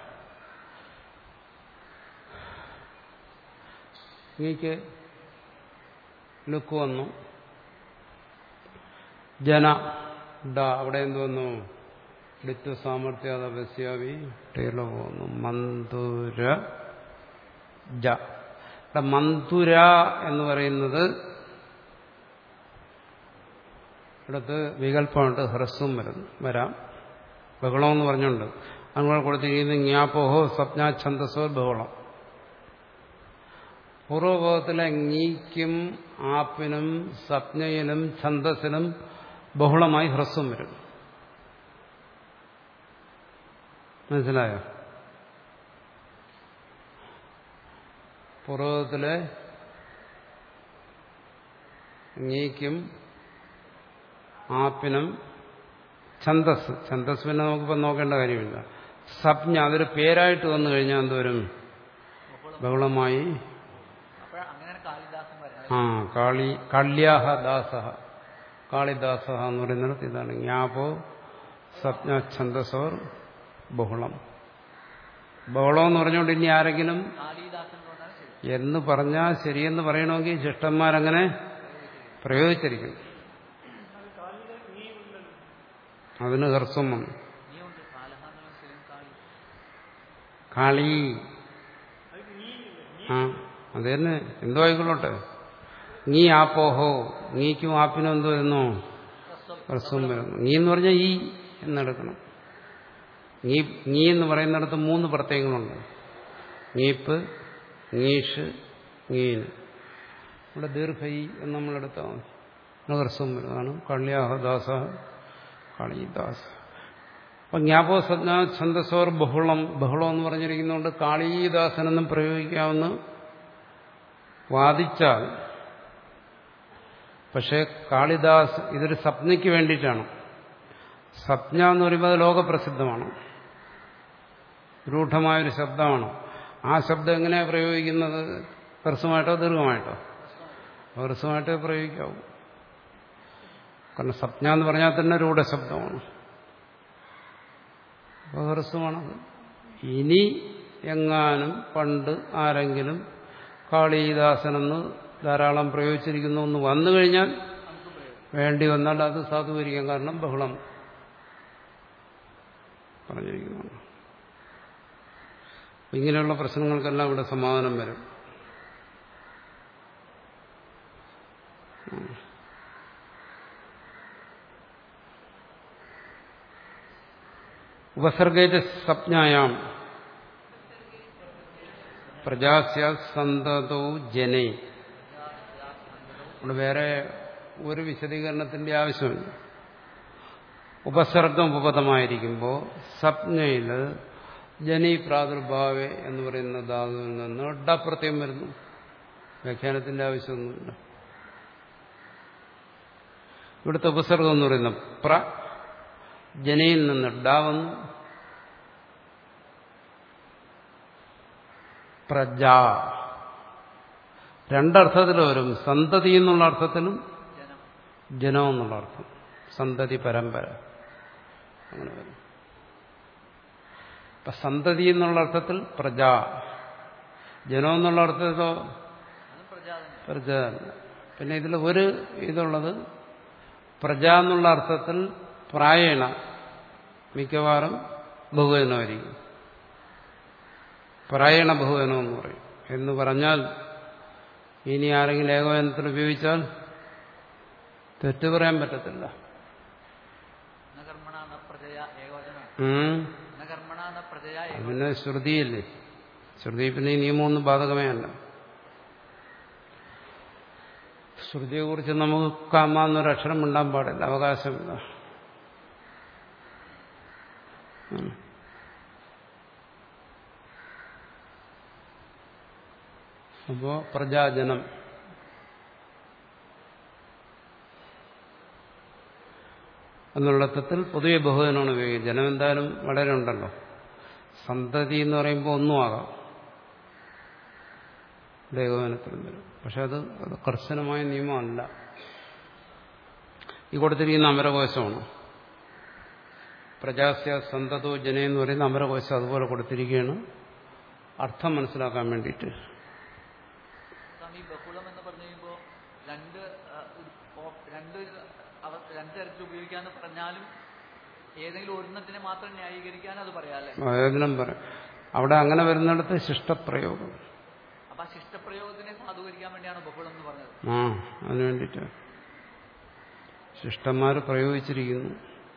ഇങ്ങക്ക് ലുക്ക് വന്നു ജന ഡ അവിടെ എന്ത് വന്നു ഡിത്വ സാമർത്ഥ്യാത പശ്യാവി ടേല പോകുന്നു മന്തുര ജ ഇവിടെ മന്തുര എന്ന് പറയുന്നത് ഇവിടുത്തെ വികല്പമുണ്ട് ഹ്രസ്വം വരുന്നു വരാം ബഹളം എന്ന് പറഞ്ഞുണ്ട് അങ്ങനെ കൊടുത്തിരിക്കുന്നത് ജ്ഞാപോഹോ സ്വപ്നാഛന്തസോ ബഹളം പൂർവഭാഗത്തിലെ ngീക്കും ആപ്പിനും സപ്നയിലും ഛന്തസിനും ബഹുളമായി ഹ്രസ്വം വരും മനസ്സിലായോ പൂർവകത്തിലെ ngീക്കും ആപ്പിനും ഛന്തസ് ഛന്തസ് പിന്നെ നമുക്കിപ്പോൾ നോക്കേണ്ട കാര്യമില്ല സപ്ഞ അതൊരു പേരായിട്ട് വന്നു കഴിഞ്ഞാൽ എന്തോരും ബഹുളം ബഹുളമായി അപ്പോൾ അങ്ങനെയാണ് കാളിദാസൻ പറയുന്നത് ആ കാളി കള്യാഹ ദാസഹ കാളിദാസഹ എന്ന് പറയുന്നിടത്ത് ഇതാണ് ജ്ഞാപോ സപ്ഞ ഛന്ദസോർ ബഹുളം ബഹുളം എന്ന് പറഞ്ഞുകൊണ്ട് ഇനി ആരെങ്കിലും കാളിദാസൻ എന്ന് പറഞ്ഞാൽ ശരി എന്ന് പറഞ്ഞാൽ ശരിയെന്ന് പറയണമെങ്കിൽ ശിഷ്ടന്മാരങ്ങനെ പ്രയോഗിച്ചിരിക്കും അതിന് ഹർസ്വം വന്നു നീ ഉണ്ട് കാലഹ എന്നുള്ള ശരിയും കാളി കാളി ആ അത് തന്നെ എന്തോ ആയിക്കൊള്ളട്ടെ നീ ആപ്പോഹോ നീക്കും ആപ്പിനും എന്തോ വരുന്നു ഹ്രസ്വം ഹ്രസ്വം വരുന്നു നീ എന്ന് പറഞ്ഞാൽ ഈ എന്നെടുക്കണം നീ നീ എന്ന് പറയുന്നിടത്ത് മൂന്ന് പ്രത്യയങ്ങളുണ്ട് നീപ്പ് നീഷ് നീന് ഇവിടെ ദീർഘയി എന്ന് നമ്മളെടുത്താൽ മതി ഹ്രസ്വം വരുന്നതാണ് കള്യാഹദാസ കാളിദാസ അപ്പം ജ്ഞാപോ സജ്ഞ ഛന്ദസോർ ബഹുളം ബഹുളം എന്ന് പറഞ്ഞിരിക്കുന്നതുകൊണ്ട് കാളിദാസനെന്നും പ്രയോഗിക്കാമെന്ന് വാദിച്ചാൽ പക്ഷേ കാളിദാസ് ഇതൊരു സ്വപ്നയ്ക്ക് വേണ്ടിയിട്ടാണ് സ്വപ്ന എന്ന് പറയുമ്പോൾ അത് ലോകപ്രസിദ്ധമാണ് രൂഢമായൊരു ശബ്ദമാണ് ആ ശബ്ദം എങ്ങനെയാണ് പ്രയോഗിക്കുന്നത് ഹ്രസ്വമായിട്ടോ ദീർഘമായിട്ടോ ഹ്രസ്വമായിട്ടേ പ്രയോഗിക്കാവൂ കാരണം സ്വപ്ന എന്ന് പറഞ്ഞാൽ തന്നെ രൂഢശബ്ദമാണ് അപ്പോൾ ഹ്രസ്വമാണത് ഇനി എങ്ങാനും പണ്ട് ആരെങ്കിലും കാളിദാസനെന്ന് ധാരാളം പ്രയോഗിച്ചിരിക്കുന്നു എന്ന് വന്നു കഴിഞ്ഞാൽ നമുക്ക് പ്രയോഗിക്കാം വേണ്ടി വന്നാൽ അത് സാധൂകരിക്കാം കാരണം ബഹളം പറഞ്ഞിരിക്കുന്നു ഇങ്ങനെയുള്ള പ്രശ്നങ്ങൾക്കെല്ലാം ഇവിടെ സമാധാനം വരും ഉപസർഗേജ സ്വപ്നായാം പ്രജാസ്യ സന്തതോ ജനേ ഇവിടെ വേറെ ഒരു വിശദീകരണത്തിന്റെ ആവശ്യമില്ല ഉപസർഗം ഉപപദമായിരിക്കുമ്പോൾ സ്വപ്നയിൽ ജനി പ്രാദുർഭാവെ എന്ന് പറയുന്ന ധാതുവിൽ നിന്ന് ഡപ്രത്യം വരുന്നു വ്യാഖ്യാനത്തിന്റെ ആവശ്യമൊന്നുമില്ല ഇവിടുത്തെ ഉപസർഗം എന്ന് പറയുന്ന പ്ര ജനയിൽ നിന്ന് ഡ വന്നു പ്രജ രണ്ടർത്ഥത്തിൽ വരും സന്തതി എന്നുള്ള അർത്ഥത്തിലും ജനം ജനം എന്നുള്ള അർത്ഥം സന്തതി പരമ്പര അങ്ങനെ വരും ഇപ്പൊ സന്തതി എന്നുള്ള അർത്ഥത്തിൽ പ്രജ ജനം എന്നുള്ള അർത്ഥത്തിലോ അതും പ്രജാതനം പ്രജ പിന്നെ ഇതിൽ ഒരു ഇതുള്ളത് പ്രജ എന്നുള്ള അർത്ഥത്തിൽ പ്രായണ മിക്കവാറും ബഹുവചനമായിരിക്കും പ്രായണ ബഹുവചനം എന്ന് പറയും എന്ന് പറഞ്ഞാൽ ഇനി ആരെങ്കിലും ഏകവചനത്തിൽ ഉപയോഗിച്ചാൽ തെറ്റ് പറയാൻ പറ്റത്തില്ല ന കർമ്മണ ന പ്രജയ ഏകവചനമാണ് ഉം. ന കർമ്മണ ന പ്രജയ അത് ഏകവചനം പിന്നെ ശ്രുതിയില്ലേ ശ്രുതി പിന്നെ ഈ നിയമമൊന്നും ബാധകമേ അല്ല ശ്രുതിയെക്കുറിച്ച് നമുക്ക് കാമാന്നൊരു അക്ഷരം മിണ്ടാൻ പാടില്ല അവകാശമില്ല ഉം. അപ്പോ പ്രജാജനം എന്നുള്ള അർത്ഥത്തിൽ പൊതുവെ ബഹുജനമാണ് ഉപയോഗിക്കുന്നത് ജനം എന്തായാലും വളരെ ഉണ്ടല്ലോ സന്തതി എന്ന് പറയുമ്പോൾ ഒന്നും ആകാം ദേവനത്തിലും വരും പക്ഷെ അത് അത് കർശനമായ നിയമമല്ല ഈ കൊടുത്തിരിക്കുന്ന അമരകോശമാണ് പ്രജാസ്യ സന്തതോ ജന എന്ന് പറയുന്ന അമരകോശം അതുപോലെ കൊടുത്തിരിക്കുകയാണ് അർത്ഥം മനസ്സിലാക്കാൻ വേണ്ടിയിട്ട് സ്വാമി ബഹുളം എന്ന് പറഞ്ഞു കഴിയുമ്പോൾ രണ്ട് ആ, ഓ- രണ്ട് അവ- രണ്ട് തരത്തിൽ ഉപയോഗിക്കാന്ന് പറഞ്ഞാലും ഏതെങ്കിലും ഒരെണ്ണത്തിനെ മാത്രം ന്യായീകരിക്കാൻ അത് പറയാല്ലേ വേദനം പറയാം അവിടെ അങ്ങനെ വരുന്നിടത്ത് ശിഷ്ടപ്രയോഗം അപ്പൊ ആ ശിഷ്ടപ്രയോഗത്തിനെ സാധൂകരിക്കാൻ വേണ്ടിയാണ് ബഹുളം എന്ന് പറഞ്ഞത് ആ അതിനു വേണ്ടിയിട്ട് ശിഷ്ടന്മാർ പ്രയോഗിച്ചിരിക്കുന്നു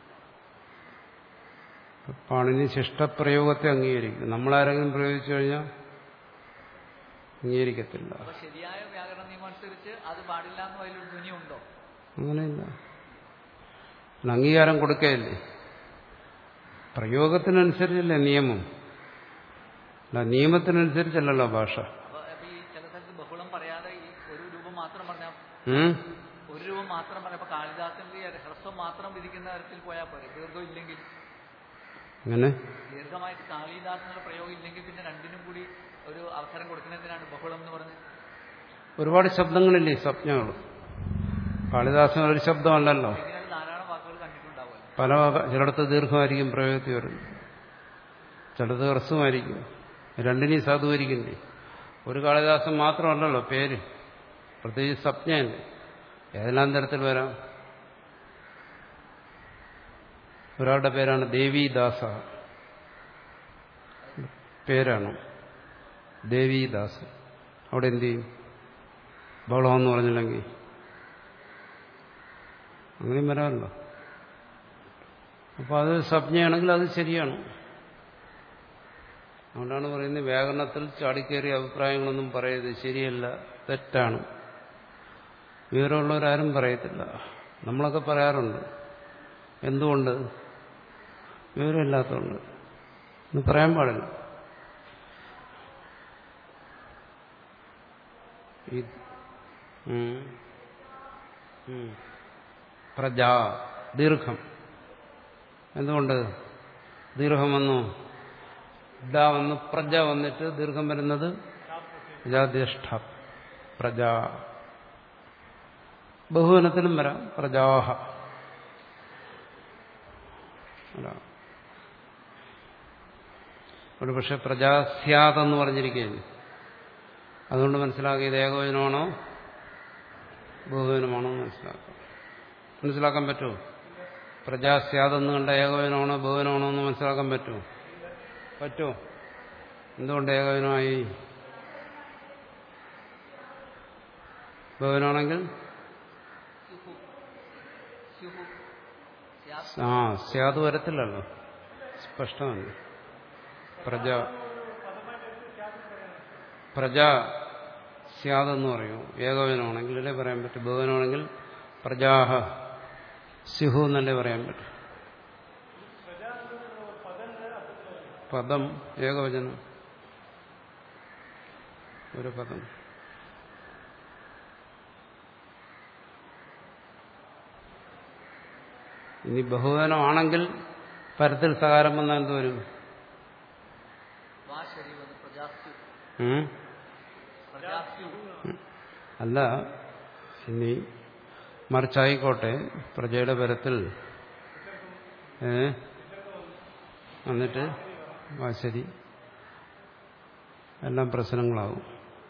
പാണിനി ശിഷ്ടപ്രയോഗത്തെ അംഗീകരിക്കും നമ്മളാരെങ്കിലും പ്രയോഗിച്ചു കഴിഞ്ഞാൽ അംഗീകരിക്കത്തില്ല അപ്പൊ ശരിയായ വ്യാകരണ നിയമം അനുസരിച്ച് അത് പാടില്ല എന്ന് അതിലൊരു ധ്വനി ഉണ്ടോ അങ്ങനെയില്ല അതിന് അംഗീകാരം കൊടുക്കുകയല്ലേ പ്രയോഗത്തിനനുസരിച്ചല്ലേ നിയമം അല്ല നിയമത്തിനനുസരിച്ചല്ലല്ലോ ഭാഷ അപ്പൊ അപ്പൊ ഈ ചില സ്ഥലത്ത് ബഹുളം പറയാതെ ഈ ഒരു രൂപം മാത്രം പറഞ്ഞാൽ ഉം? ഒരു രൂപം മാത്രം പറഞ്ഞ അപ്പൊ കാളിദാസന്റെ ഈ ഹ്രസ്വം മാത്രം വിധിക്കുന്ന തരത്തിൽ പോയാൽ പോരെ ദീർഘം ഇല്ലെങ്കിൽ അങ്ങനെ ദീർഘമായിട്ട് കാളിദാസ് എന്നുള്ള പ്രയോഗം ഇല്ലെങ്കിൽ പിന്നെ രണ്ടിനും കൂടി ഒരു അവസരം കൊടുക്കുന്നതിനാണ് ബഹുളം എന്ന് പറഞ്ഞ് ഒരുപാട് ശബ്ദങ്ങളില്ലേ ഈ സ്വപ്നങ്ങൾ കാളിദാസൻ ഒരു ശബ്ദമല്ലല്ലോ ഇതിനകത്ത് ധാരാളം വാക്കുകൾ കണ്ടിട്ടുണ്ടാവുമല്ലോ പല വാക്ക- ചിലയിടത്ത് ദീർഘമായിരിക്കും പ്രയോഗത്തിൽ വരുന്നത് ചിലത് ഹ്രസ്വമായിരിക്കും രണ്ടിനെയും സാധൂകരിക്കണ്ടേ ഒരു കാളിദാസൻ മാത്രമല്ലല്ലോ പേര് പ്രത്യേകിച്ച് സ്വപ്നയല്ലേ ഏതെല്ലാം തരത്തിൽ വരാം ഒരാളുടെ പേരാണ് ദേവീദാസ പേരാണ് ദേവീദാസ് അവിടെ എന്ത് ചെയ്യും ബഹളമെന്ന് പറഞ്ഞില്ലെങ്കിൽ അങ്ങനെയും വരാമല്ലോ അപ്പോൾ അത് സംജ്ഞയാണെങ്കിൽ അത് ശരിയാണ് അതുകൊണ്ടാണ് പറയുന്നത് വ്യാകരണത്തിൽ ചാടിക്കേറിയ അഭിപ്രായങ്ങളൊന്നും പറയരുത് ശരിയല്ല തെറ്റാണ് വിവരമുള്ളവരാരും പറയത്തില്ല നമ്മളൊക്കെ പറയാറുണ്ട് എന്തുകൊണ്ട് വിവരമില്ലാത്തതുകൊണ്ട് എന്ന് പറയാൻ പാടില്ല ഈ ഉം. ഉം. പ്രജ ദീർഘം എന്തുകൊണ്ട് ദീർഘം വന്നു ഡ വന്ന് പ്രജ വന്നിട്ട് ദീർഘം വരുന്നത് പ്രജാധ്യഷ്ഠ പ്രജ ബഹുവനത്തിലും വരാം പ്രജാഹ അല്ല. ഒരു പക്ഷെ പ്രജാസ്യാതെന്ന് പറഞ്ഞിരിക്കുകയാണ് അതുകൊണ്ട് മനസ്സിലാക്കിയത് ഏകവചനമാണോ ബഹുവചനമാണോ എന്ന് മനസ്സിലാക്കാം മനസ്സിലാക്കാൻ പറ്റുമോ പ്രജാസ്യാതെന്ന് കണ്ട ഏകവചനമാണോ ബഹുവനമാണോ എന്ന് മനസ്സിലാക്കാൻ പറ്റുമോ പറ്റുമോ എന്തുകൊണ്ട് ഏകവചനമായി ബഹുവനാണെങ്കിൽ ശുഹു ശുഹു സ്യാ- ആ സ്യാത് വരത്തില്ലല്ലോ സ്പഷ്ടമല്ല പ്രജ പ്രജ സ്യാതെന്ന് പറയും ഏകവചനമാണെങ്കിൽ അല്ലേ പറയാൻ പറ്റും ബഹുവനാണെങ്കിൽ പ്രജാഹ സ്യുഹു എന്നല്ലേ പറയാൻ പറ്റും പദം ഏകവചനം ഒരു പദം ഇനി ബഹുവനമാണെങ്കിൽ പരത്തിൽ സകാരം വന്നാൽ എന്ത് വരും വാ ശരി വന്ന് പ്രജാസ്യു ഉം? പ്രജാസ്യു അല്ല ഇനി മറിച്ചായിക്കോട്ടെ പ്രജയുടെ പരത്തിൽ ഏ എന്നിട്ട് ആ ശരി എല്ലാം പ്രശ്നങ്ങളാവും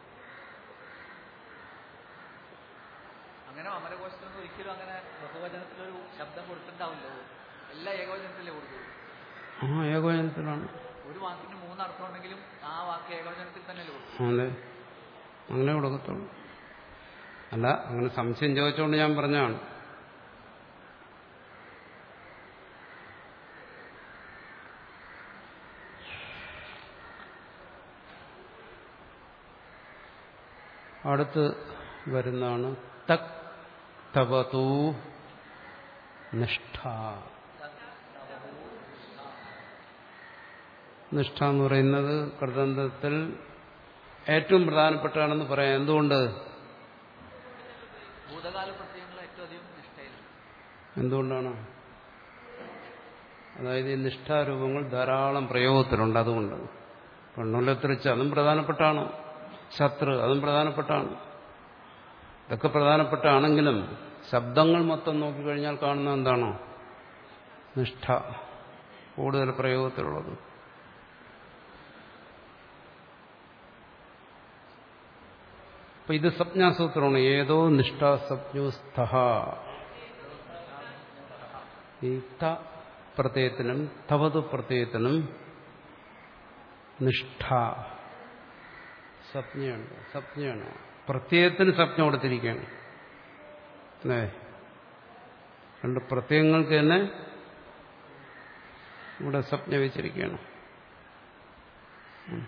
അങ്ങനെ അമരകോശത്തിനൊന്നും ഒരിക്കലും അങ്ങനെ ബഹുവചനത്തിലൊരു ശബ്ദം കൊടുത്തിട്ടുണ്ടാവില്ലോ എല്ലാ ഏകവചനത്തിലേ കൊടുക്കൂ ആ ഏകോചനത്തിലാണ് ഒരു വാക്കിന് മൂന്ന് അർത്ഥം ഉണ്ടെങ്കിലും ആ വാക്ക് ഏകവചനത്തിൽ തന്നെയല്ലേ കൊടുക്കൂ അതെ അങ്ങനെ കൊടുക്കത്തുള്ളൂ അല്ല അങ്ങനെ സംശയം ചോദിച്ചുകൊണ്ട് ഞാൻ പറഞ്ഞാണ് അടുത്ത് വരുന്നതാണ് തക് തപതൂ നിഷ്ഠ നിഷ്ഠ എന്ന് പറയുന്നത് കൃതന്തത്തിൽ ഏറ്റവും പ്രധാനപ്പെട്ടാണെന്ന് പറയാം എന്തുകൊണ്ട് ഭൂതകാല പ്രത്യയങ്ങൾ ഏറ്റവും അധികം നിഷ്ഠയിലുണ്ട് എന്തുകൊണ്ടാണ് അതായത് ഈ നിഷ്ഠാരൂപങ്ങൾ ധാരാളം പ്രയോഗത്തിലുണ്ട് അതുകൊണ്ട് പെണ്ണുലത്തിരിച്ച് അതും പ്രധാനപ്പെട്ടാണ് ശത്രു അതും പ്രധാനപ്പെട്ടാണ് ഇതൊക്കെ പ്രധാനപ്പെട്ടാണെങ്കിലും ശബ്ദങ്ങൾ മൊത്തം നോക്കിക്കഴിഞ്ഞാൽ കാണുന്ന എന്താണോ നിഷ്ഠ കൂടുതൽ പ്രയോഗത്തിലുള്ളത് അപ്പൊ ഇത് സംജ്ഞാസൂത്രമാണ് ഏതോ നിഷ്ഠാസജ്ഞുസ്ഥ ഈ ത പ്രത്യയത്തിനും തവതു പ്രത്യയത്തിനും നിഷ്ഠ സ്വപ്നയുണ്ട് സ്വപ്നയാണ് പ്രത്യയത്തിന് സ്വപ്നം കൊടുത്തിരിക്കുകയാണ് അല്ലേ രണ്ട് പ്രത്യയങ്ങൾക്ക് തന്നെ ഇവിടെ സ്വപ്ന വെച്ചിരിക്കുകയാണ് ഉം.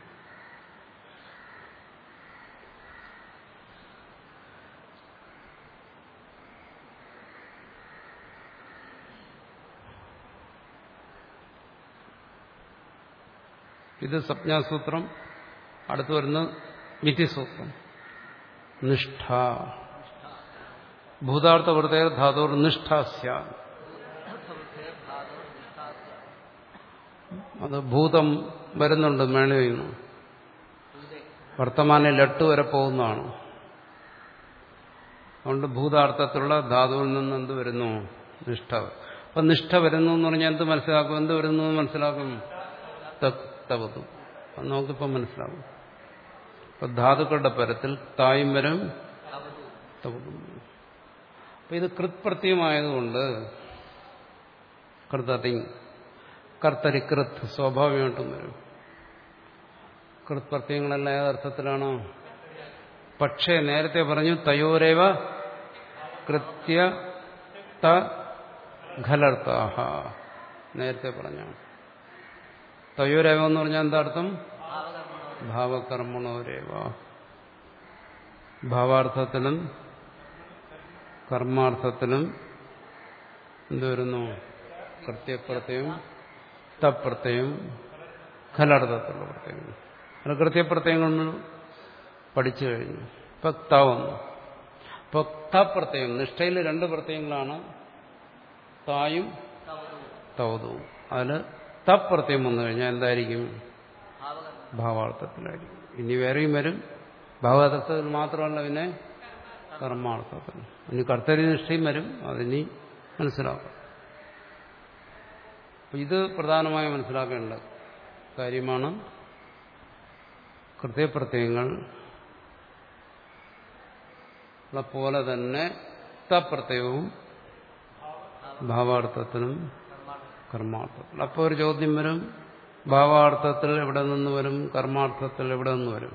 ഇത് സ്വപ്നാസൂത്രം അടുത്ത് വരുന്ന മിഥിസൂത്രം നിഷ്ഠ ഭൂതാർത്ഥ വൃത്തേർ ധാതോർ നിഷ്ഠാസ്യ അത് ഭൂതം വരുന്നുണ്ട് മേളയിൽ നിന്ന് വർത്തമാന ലട്ട് വരെ പോകുന്നതാണ് അതുകൊണ്ട് ഭൂതാർത്ഥത്തിലുള്ള ധാതുവിൽ നിന്ന് എന്ത് വരുന്നു നിഷ്ഠ അപ്പൊ നിഷ്ഠ വരുന്നു എന്ന് പറഞ്ഞാൽ എന്ത് മനസ്സിലാക്കും എന്ത് വരുന്നു എന്ന് മനസ്സിലാക്കും തവതു അത് നമുക്കിപ്പം മനസ്സിലാകും അപ്പൊ ധാതുക്കളുടെ പരത്തിൽ തായും വരും തവതും വരും അപ്പൊ ഇത് കൃത്പ്രത്യമായതുകൊണ്ട് കൃതതി കർത്തരി കൃത് സ്വാഭാവികമായിട്ടും വരും കൃത്പ്രത്യങ്ങളെല്ലാം ഏതർത്ഥത്തിലാണ് പക്ഷേ നേരത്തെ പറഞ്ഞു തയോരേവ കൃത്യ ത ഖലർത്താഹ നേരത്തെ പറഞ്ഞു തയോരേവ എന്ന് പറഞ്ഞാൽ എന്താ അർത്ഥം ഭാവകർമ്മണോരേവ ഭാവാർത്ഥത്തിലും കർമാർത്ഥത്തിലും എന്ത് വരുന്നു കൃത്യപ്രത്യയം തപ്രത്യയം ഖലർത്ഥത്തിലുള്ള പ്രത്യയങ്ങൾ അത് കൃത്യപ്രത്യയങ്ങൾ നമ്മൾ പഠിച്ചു കഴിഞ്ഞു ഇപ്പൊ ത വന്നു ഇപ്പൊ തപ്രത്യയം നിഷ്ഠയിൽ രണ്ട് പ്രത്യയങ്ങളാണ് തായും തവതവും അതിൽ തപ്രത്യയം വന്നു കഴിഞ്ഞാൽ എന്തായിരിക്കും ഭാവാർത്ഥത്തിലായിരിക്കും ഇനി വേറെയും വരും ഭാവാർത്ഥത്തിൽ മാത്രമല്ല പിന്നെ കർമാർത്ഥത്തിൽ ഇനി കർത്തരി നിഷ്ഠയും വരും അതിനി മനസ്സിലാക്കാം ഇത് പ്രധാനമായി മനസ്സിലാക്കേണ്ട കാര്യമാണ് കൃത്യപ്രത്യയങ്ങൾ പോലെ തന്നെ തപ്രത്യയവും ഭാവാർത്ഥത്തിനും കർമാർത്ഥത്തിലും അപ്പോൾ ഒരു ചോദ്യം വരും ഭാവാർത്ഥത്തിൽ എവിടെ നിന്ന് വരും കർമാർത്ഥത്തിൽ എവിടെ നിന്ന് വരും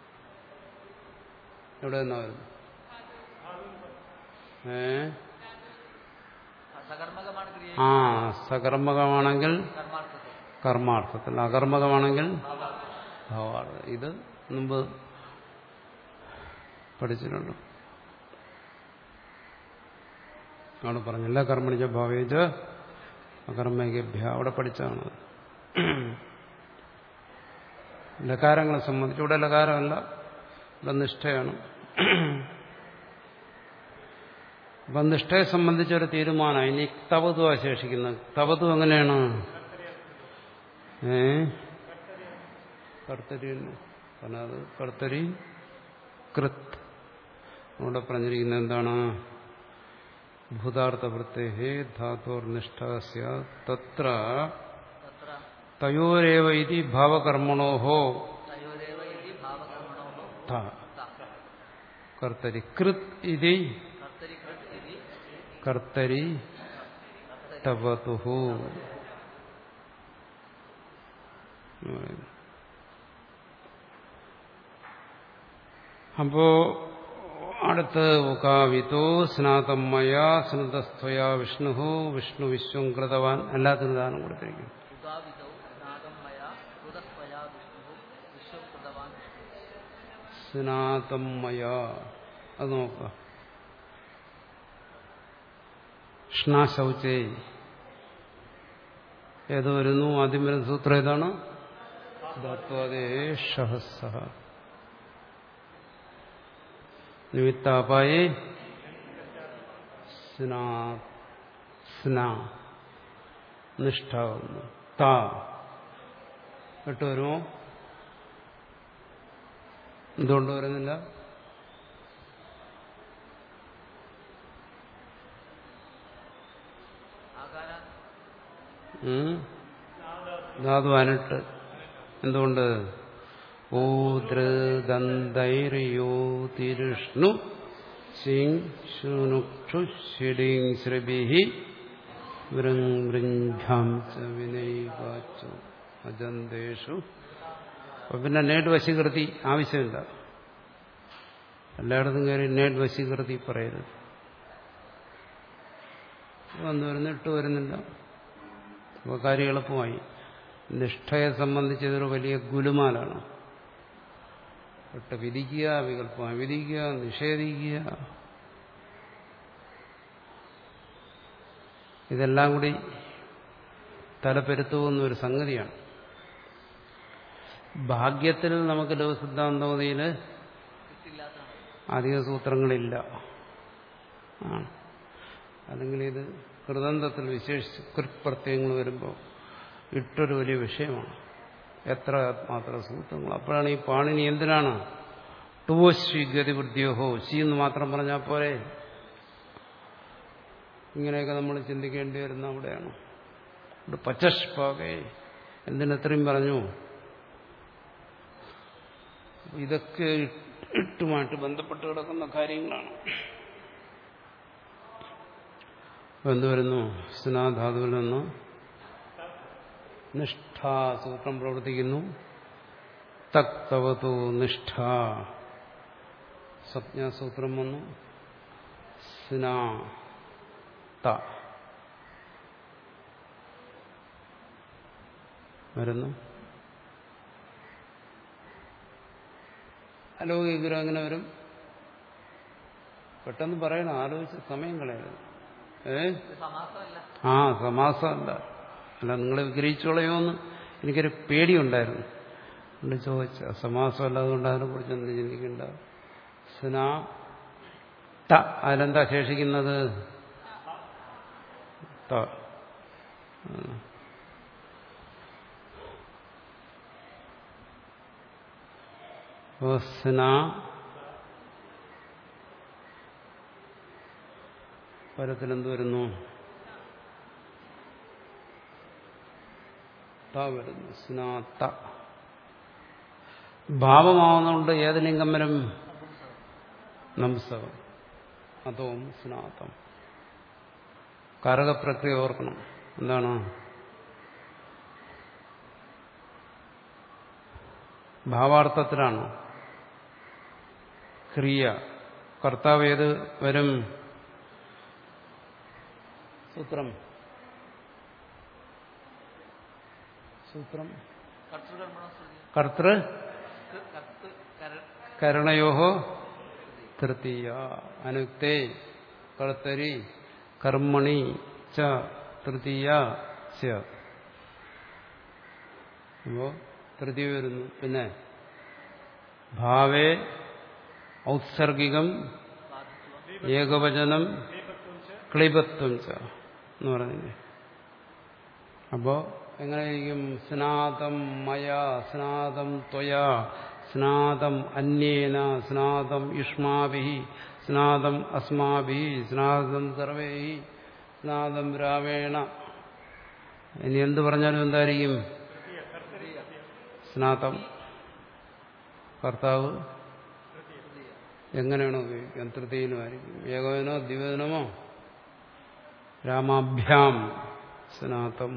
എവിടെ നിന്നാ വരും ഏ സകർമ്മകമാണ് ക്രിയ ആ സകർമ്മകമാണെങ്കിൽ കർമാർത്ഥത്തിൽ കർമാർത്ഥത്തിൽ അകർമ്മകമാണെങ്കിൽ ഭാവാർത്ഥം ഇത് മുമ്പ് പഠിച്ചിട്ടുണ്ട് അവിടെ പറഞ്ഞില്ല കർമ്മണിച്ച ഭാവേജ അകർമ്മേഭ്യ അവിടെ പഠിച്ചതാണ് ലകാരങ്ങളെ സംബന്ധിച്ച് ഇവിടെ ലകാരമല്ല ഇവിടെ നിഷ്ഠയാണ് അപ്പം നിഷ്ഠയെ സംബന്ധിച്ചൊരു തീരുമാനം ഇനി തവതു ശേഷിക്കുന്നത് തവതു എങ്ങനെയാണ് ഏ കർത്തരി തന്നെ. കാരണം അത് കർത്തരി കൃത് അവിടെ പറഞ്ഞിരിക്കുന്നത് എന്താണ് ഭൂതാർത്ഥ വൃത്തേ ധാതോർ നിഷ്ഠ തത്ര തത്ര തയോരേവ ഇതി ഭാവകർമ്മണോഹോ തയോരേവ ഇതി ഭാവകർമ്മണോ ത. കർത്തരി കൃത് ഇതി കർത്തരി കൃത് ഇതി കർത്തരി തവതുഹു അപ്പോ അടുത്ത് ഉകാവിതോ സ്നാതമ്മയ സ്നതസ്ത്വയ വിഷ്ണു വിഷ്ണു വിശ്വം കൃതവാൻ എല്ലാത്തിനും ദാനം കൊടുത്തിരിക്കും ഉദാവിതൗ നാഗം മയാ ഹൃതസ്വയാ വിഷ്ണു വിശ്വം കൃതവാൻ സ്നാതമ്മയ അത് നോക്കുക ഷ്ണാശൗചേ ഏത് വരുന്നു ആദ്യം വരുന്ന സൂത്രം ഏതാണ് ധാത്വാദേ ഷഹസഹ നിമിത്താപായേ സ്നാ സ്നാ നിഷ്ഠാവുന്നു താ കേട്ട് വരുമോ എന്തുകൊണ്ട് വരുന്നില്ല ആകാര ഉം? ധാതു അനിട്ട് എന്തുകൊണ്ട് ഊദ്രദന്തൈർയോ തിരുഷ്ണു സിങ് ശുനുക്ഷു ഷിഡിങ് ശ്രീഭിഹി വൃംഭ്യാം ച വിനൈകാച്ചു അജന്തേഷു അപ്പൊ പിന്നെ നേട് വശീകൃതി ആവശ്യമില്ല എല്ലായിടത്തും കയറി നേട് വശീകൃതി പറയരുത് വന്നു വരുന്നു ഇട്ട് വരുന്നില്ല അപ്പോൾ കാര്യം എളുപ്പമായി നിഷ്ഠയെ സംബന്ധിച്ച് ഇതൊരു വലിയ ഗുലുമാലാണ് ഇട്ട് വിധിക്കുക വികല്പമായി വിധിക്കുക നിഷേധിക്കുക ഇതെല്ലാം കൂടി തലപ്പെരുത്തുന്ന ഒരു സംഗതിയാണ് ഭാഗ്യത്തിൽ നമുക്ക് ലഘുസിദ്ധാന്തോതിയിൽ കിട്ടില്ലാത്തതാണ് അധിക സൂത്രങ്ങളില്ല ആ അല്ലെങ്കിൽ ഇത് കൃതന്തത്തിൽ വിശേഷിച്ച് കൃത്പ്രത്യയങ്ങൾ വരുമ്പോൾ ഇട്ടൊരു വലിയ വിഷയമാണ് എത്ര മാത്ര സൂത്രങ്ങൾ അപ്പോഴാണ് ഈ പാണിനി എന്തിനാണ് ടുവോശ്വി ഗതിവൃദ്ധിയോഹോ ശി എന്ന് മാത്രം പറഞ്ഞാൽ പോരെ ഇങ്ങനെയൊക്കെ നമ്മൾ ചിന്തിക്കേണ്ടി വരുന്ന അവിടെയാണ് ഇവിടെ പച്ചഷ്പാകെ എന്തിനെത്രയും പറഞ്ഞു ഇതൊക്കെ ഇട്ടുമായിട്ട് ബന്ധപ്പെട്ട് കിടക്കുന്ന കാര്യങ്ങളാണ് എന്ത് വരുന്നു സ്നാധാതുവിൽ നിന്ന് നിഷ്ഠാ സൂത്രം പ്രവർത്തിക്കുന്നു തക്തവതു നിഷ്ഠ സംജ്ഞാസൂത്രം വന്നു സ്നാ ത വരുന്നു അലൗകികരം അങ്ങനെ വരും പെട്ടെന്ന് പറയണം ആലോചിച്ച് സമയം കളയരുത് ഏ ഇത് സമാസമല്ല ആ സമാസമല്ല അല്ല നിങ്ങൾ വിഗ്രഹിച്ചോളയോന്ന് എനിക്കൊരു പേടിയുണ്ടായിരുന്നു അതുകൊണ്ട് ചോദിച്ച സമാസമല്ല അതുകൊണ്ട് അതിനെക്കുറിച്ച് എന്ത് ചിന്തിക്കണ്ട സ്നാ ത അതിലെന്താ ശേഷിക്കുന്നത് ത ആ. അപ്പോ സ്നാ പരത്തിലെന്ത് വരുന്നു ത വരുന്നു സ്നാത്ത ഭാവമാവുന്നതുകൊണ്ട് ഏത് ലിംഗം വരും നംസകം അതോം സ്നാതം കാരകപ്രക്രിയ ഓർക്കണം എന്താണ് ഭാവാർത്ഥത്തിലാണ് ക്രിയ കർത്താവ് ഏത് വരും സൂത്രം സൂത്രം കർത്തൃകർമ്മണ സ്തുതി കർത്തൃ കർത്ത് കര കരണയോഹോ തൃതീയ അനുക്തേ കർത്തരി കർമ്മണി ച തൃതീയ സ്യ അപ്പോ തൃതീയ വരുന്നു പിന്നെ ഭാവേ ഔത്സർഗികം ഏകവചനം ക്ലിബത്വം ച എന്ന് പറഞ്ഞില്ലേ അപ്പോ എങ്ങനെയിരിക്കും സ്നാതം മയ സ്നാതം ത്വയാ സ്നാതം അന്യേന സ്നാതം യുഷ്മാഭി സ്നാതം അസ്മാഭി സ്നാതം സർവേ സ്നാതം രാവേണ ഇനി എന്ത് പറഞ്ഞാലും എന്തായിരിക്കും സ്നാതം കർത്താവ് എങ്ങനെയാണോ ഉപയോഗിക്കാൻ തൃതീയനുമായിരിക്കും ഏകോപനോ ദ്വിവേദനമോ രാമാഭ്യാം സ്നാതം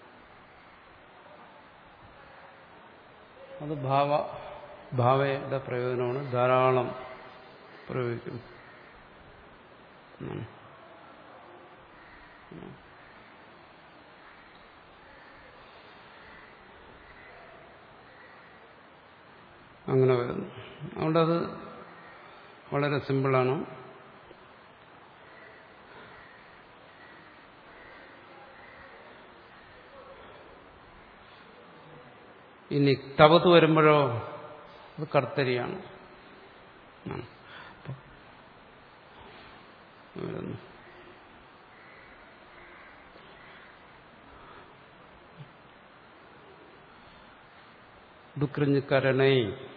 അത് ഭാവ ഭാവയുടെ പ്രയോജനമാണ് ധാരാളം പ്രയോഗിക്കും ഉം. ഉം. അങ്ങനെ വരുന്നു അതുകൊണ്ട് അത് വളരെ സിമ്പിളാണ് ഇനി തവത്ത് വരുമ്പോഴോ അത് കർത്തരിയാണ് ആ. അപ്പൊ വരുന്നു. ദുഃഖൃഞ്ഞിക്കരണേ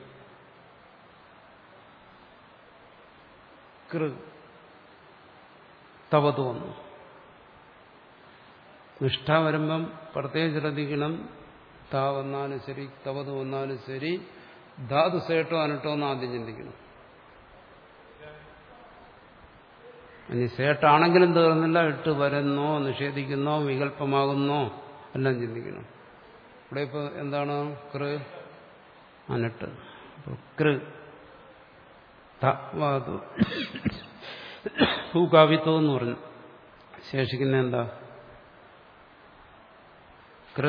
കൃ തവത് വന്നു നിഷ്ഠ വരുമ്പം പ്രത്യേകം ശ്രദ്ധിക്കണം താ വന്നാലും ശരി തവത് വന്നാലും ശരി ധാതു സേട്ടോ അനട്ടോ എന്ന് ആദ്യം ചിന്തിക്കണം ഇനി സേട്ടാണെങ്കിലും തീർന്നില്ല ഇട്ട് വരുന്നോ നിഷേധിക്കുന്നോ വികല്പമാകുന്നോ എല്ലാം ചിന്തിക്കണം ഇവിടെ ഇപ്പോൾ എന്താണ് കൃ അനട്ട് അപ്പോൾ കൃ തവാതു ഭൂകാവിത്വം എന്ന് പറഞ്ഞു ശേഷിക്കുന്ന എന്താ കൃ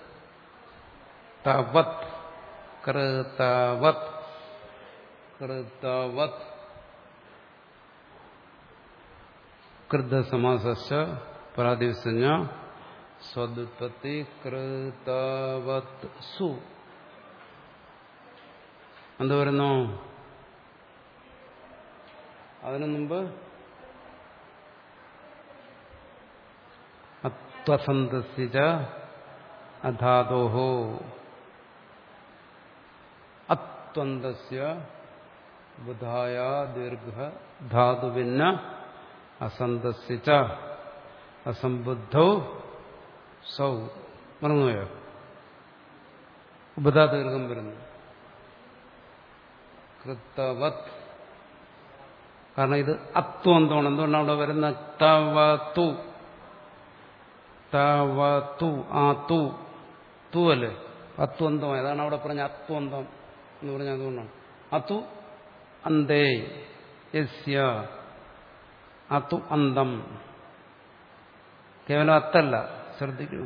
തവത് കൃതവത് കൃതവത് കൃതസമാസ പ്രാതിസഞ്ജ സ്വദുത്പത്തി കൃതവത് സു എന്ത് വരുന്നു അതിനു മുമ്പ് അത്വസന്തസിച്ച അധാതോഹോ അത്വന്തസ്യ ബുധായ ദീർഘ ധാതുവിന്ന അസന്തസ്യ ച അസംബുദ്ധോ സൗ മറന്നുപോയോ ഉപധാ ദീർഘം വരുന്നു കൃത്തവത് കാരണം ഇത് അത്വന്തമാണ് എന്തുകൊണ്ടാണ് അവിടെ വരുന്ന തവതു തവതു ആ തു തു അല്ലേ അത്വന്തം അതാണ് അവിടെ പറഞ്ഞ അത്വന്തം എന്ന് പറഞ്ഞ അതുകൊണ്ടാണ് അതു അന്തേ യസ്യ അതു അന്തം കേവലം അത്തല്ല ശ്രദ്ധിക്കൂ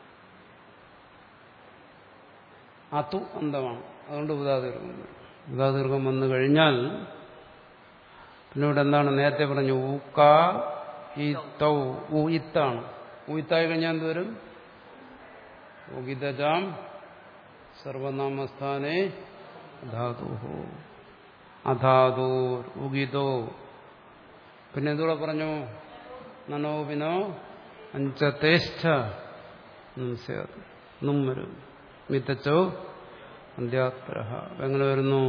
അതു അന്തമാണ് അതുകൊണ്ട് ഉദാദീർഘം ഉദാദീർഘം വന്നു കഴിഞ്ഞാൽ പിന്നെ ഇവിടെ എന്താണ് നേരത്തെ പറഞ്ഞു ഊക്ക ഈ തൗ ഊ ഇത്താണ് ഊ ഇത്തായി കഴിഞ്ഞാൽ എന്ത് വരും ഉഗിതജാം സർവനാമസ്ഥാനെ ധാതു അധാതൂർ ഉഗിതോ പിന്നെ എന്തുകൂടെ പറഞ്ഞു നനോപിനോ അഞ്ചത്തേഷ്ഠ നും വരും മിത്തച്ചോ അന്ത്യാത്ര എങ്ങനെ വരുന്നു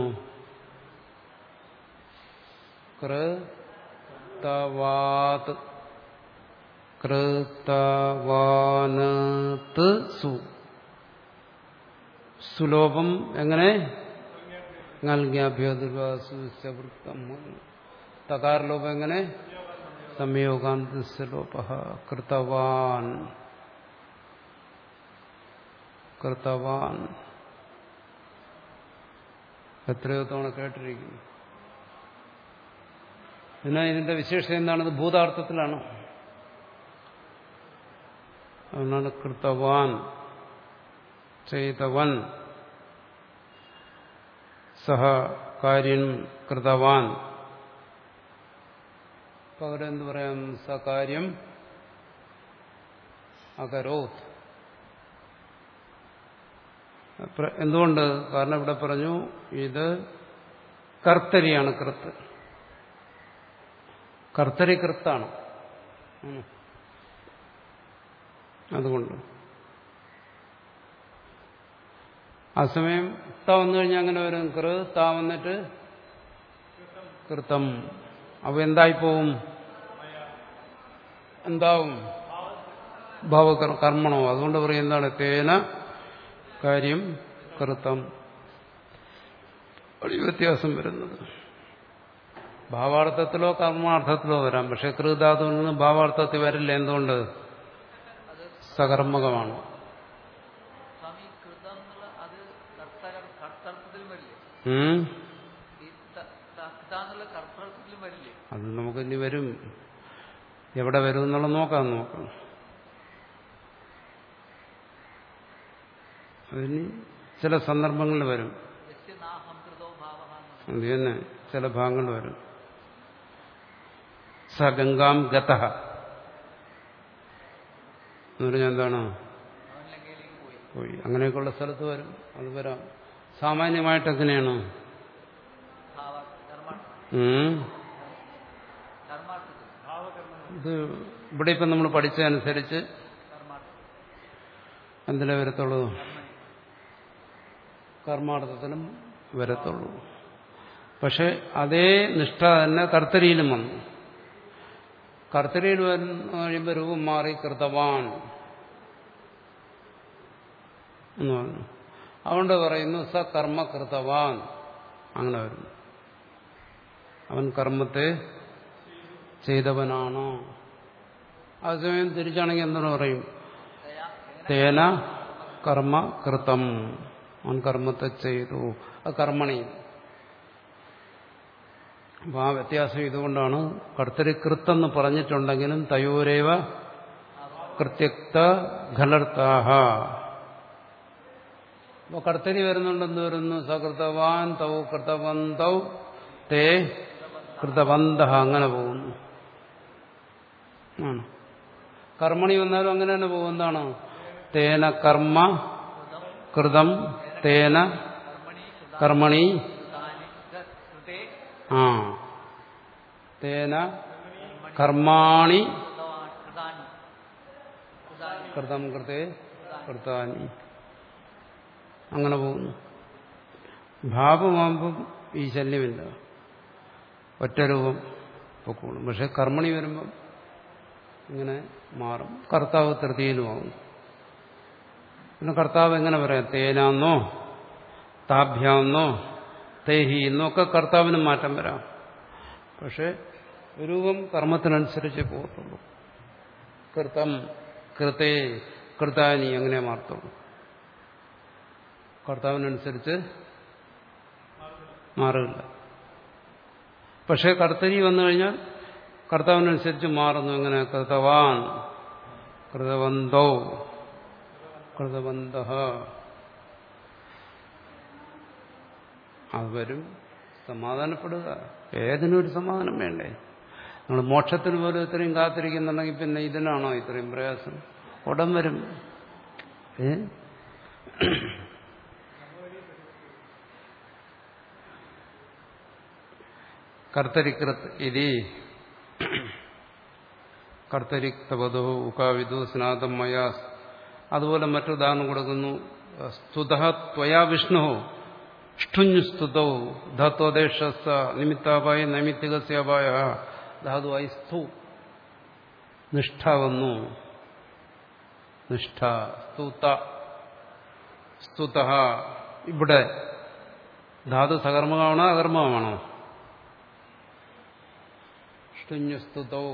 കൃതവാത് കൃതവാനത്ത് സു സുലോഭം എങ്ങനെ നൽകിയാഭ്യോദുർവാസുവൃത്തം തകാരലോപം എങ്ങനെ സംയോഗാന്തലോപ കൃതവാൻ കൃതവാൻ എത്രയോ തവണ കേട്ടിരിക്കുന്നു എന്നാൽ ഇതിന്റെ വിശേഷത എന്താണത് ഭൂതാർത്ഥത്തിലാണ് അതുകൊണ്ടാണ് കൃതവാൻ ചെയ്തവൻ സഹ കാര്യം കൃതവാൻ പകരം എന്ത് പറയാം സകാര്യം അകരോത് എന്തുകൊണ്ട് കാരണം ഇവിടെ പറഞ്ഞു ഇത് കർത്തരിയാണ് കൃത്ത് കർത്തരി കൃത്താണ് അതുകൊണ്ട് ആ സമയം ത വന്നു കഴിഞ്ഞാൽ അങ്ങനെ വരും കൃ താ വന്നിട്ട് കൃത്തം അപ്പൊ എന്തായി പോവും എന്താവും ഭാവകർമ്മണോ അതുകൊണ്ട് പറയും എന്താണ് തേന കാര്യം കൃത്തം ഒരു വ്യത്യാസം വരുന്നത് ഭാവാർത്ഥത്തിലോ കർമാർത്ഥത്തിലോ വരാം പക്ഷെ കൃതാതുവിൽ നിന്ന് ഭാവാർത്ഥത്തിൽ വരില്ല എന്തുകൊണ്ട് സകർമ്മകമാണ് സ്വാമി കൃതം എന്നുള്ള അത് കർത്തര കർത്തർത്ഥത്തിലും വരില്ലേ ഉം? ഈ ത- ത- കൃത എന്നുള്ള കർത്തർത്ഥത്തിലും വരില്ലേ അത് നമുക്ക് ഇനി വരും എവിടെ വരും എന്നുള്ളത് നോക്കാം നോക്കാം അതിന് ചില സന്ദർഭങ്ങളിൽ വരും യസ്യ നാഹം കൃതോ ഭാവഃ എന്നുള്ളത്. അത് തന്നെ ചില ഭാഗങ്ങൾ വരും സ ഗംഗാം ഗത എന്ന് പറഞ്ഞാൽ എന്താണ് അവൻ ലങ്കയിലേക്ക് പോയി പോയി അങ്ങനെയൊക്കെയുള്ള സ്ഥലത്ത് വരും അത് വരാം സാമാന്യമായിട്ട് എങ്ങനെയാണ് ഭാവ കർമാർത്ഥ ഉം? കർമാർത്ഥത്തിൽ ഇത് ഇവിടെ ഇപ്പം നമ്മൾ പഠിച്ചതനുസരിച്ച് കർമാർത്ഥം എന്തിലേ വരത്തുള്ളൂ കർമ്മണി കർമാർത്ഥത്തിലും വരത്തുള്ളൂ പക്ഷെ അതേ നിഷ്ഠ തന്നെ കർത്തരിയിലും വന്നു കർത്തരിയിൽ വരുന്ന കഴിയുമ്പോൾ രൂപം മാറി കൃതവാൻ എന്ന് പറഞ്ഞു അതുകൊണ്ട് പറയുന്നു സ കർമ്മ കൃതവാൻ അങ്ങനെ വരുന്നു അവൻ കർമ്മത്തെ ചെയ്തവനാണോ അതേസമയം തിരിച്ചാണെങ്കിൽ എന്താണ് പറയും ദയാ എങ്ങനെ തേന കർമ്മ കൃതം അവൻ കർമ്മത്തെ ചെയ്തു അത് കർമ്മണി അപ്പൊ ആ വ്യത്യാസം ഇതുകൊണ്ടാണ് കർത്തരികൃത്തെന്ന് പറഞ്ഞിട്ടുണ്ടെങ്കിലും തയോരേവ കൃത്യക്ത ഘലർത്താഹ അപ്പൊ കർത്തരി വരുന്നുണ്ടെന്ന് വരുന്നു സകൃതവാൻ തൗ കൃതവന്തൗ തേ കൃതവന്ത അങ്ങനെ പോകുന്നു ആണ് കർമ്മണി വന്നാലും അങ്ങനെ തന്നെ പോകും എന്താണ് തേന കർമ്മ കൃതം തേന കർമ്മണി കൃത കർമ്മണി കൃതാനി കൃ- കൃതേ ആ തേന കർമാണി കൃതവാൻ കൃതാനി കൃതാനി കൃതം കൃതേ കൃതാനി കർത്താനി അങ്ങനെ പോകുന്നു ഭാവമാകുമ്പം ഈ ശല്യമില്ല ഒറ്റ രൂപം പൊക്കോളും പക്ഷെ കർമ്മണി വരുമ്പം ഇങ്ങനെ മാറും കർത്താവ് തൃതീയനുമാകും പിന്നെ കർത്താവ് എങ്ങനെ പറയാം തേനാന്നോ താഭ്യാന്നോ തേഹി എന്നൊക്കെ കർത്താവിന് മാറ്റം വരാം പക്ഷെ രൂപം കർമ്മത്തിനനുസരിച്ച് പോകത്തുള്ളൂ കൃതം കൃതേ കൃതാനി അങ്ങനെ മാറത്തുള്ളൂ കർത്താവിനനുസരിച്ച് മാറില്ല പക്ഷേ കർത്തരി വന്നു കഴിഞ്ഞാൽ കർത്താവിനനുസരിച്ച് മാറുന്നു എങ്ങനെ കൃതവാൻ കൃതവന്തോ കൃതവന്ത അത് വരും സമാധാനപ്പെടുക ഏതിനും ഒരു സമാധാനം വേണ്ടേ നമ്മൾ മോക്ഷത്തിന് പോലും ഇത്രയും കാത്തിരിക്കുന്നുണ്ടെങ്കിൽ പിന്നെ ഇതിനാണോ ഇത്രയും പ്രയാസം ഉടൻ വരും ഏ കർത്തരികൃത് ഇതി കർത്തരിക്തപദോ ഉകാവിദു സ്നാതം മയാ അതുപോലെ മറ്റുദാഹരണം കൊടുക്കുന്നു സ്തുത ത്വയാ വിഷ്ണു ഷ്ടുഞ്ഞു സ്തുതൗ ധത്വദേശ നിമിത്താപായ നൈമിത്തികസ്യാപായ ധാതുവായി സ്തു നിഷ്ഠ വന്നു നിഷ്ഠ സ്തുത സ്തുത ഇവിടെ ധാതു സകർമ്മമാണോ അകർമ്മമാണോ ഷ്ടുഞ്ഞുസ്തുതൗ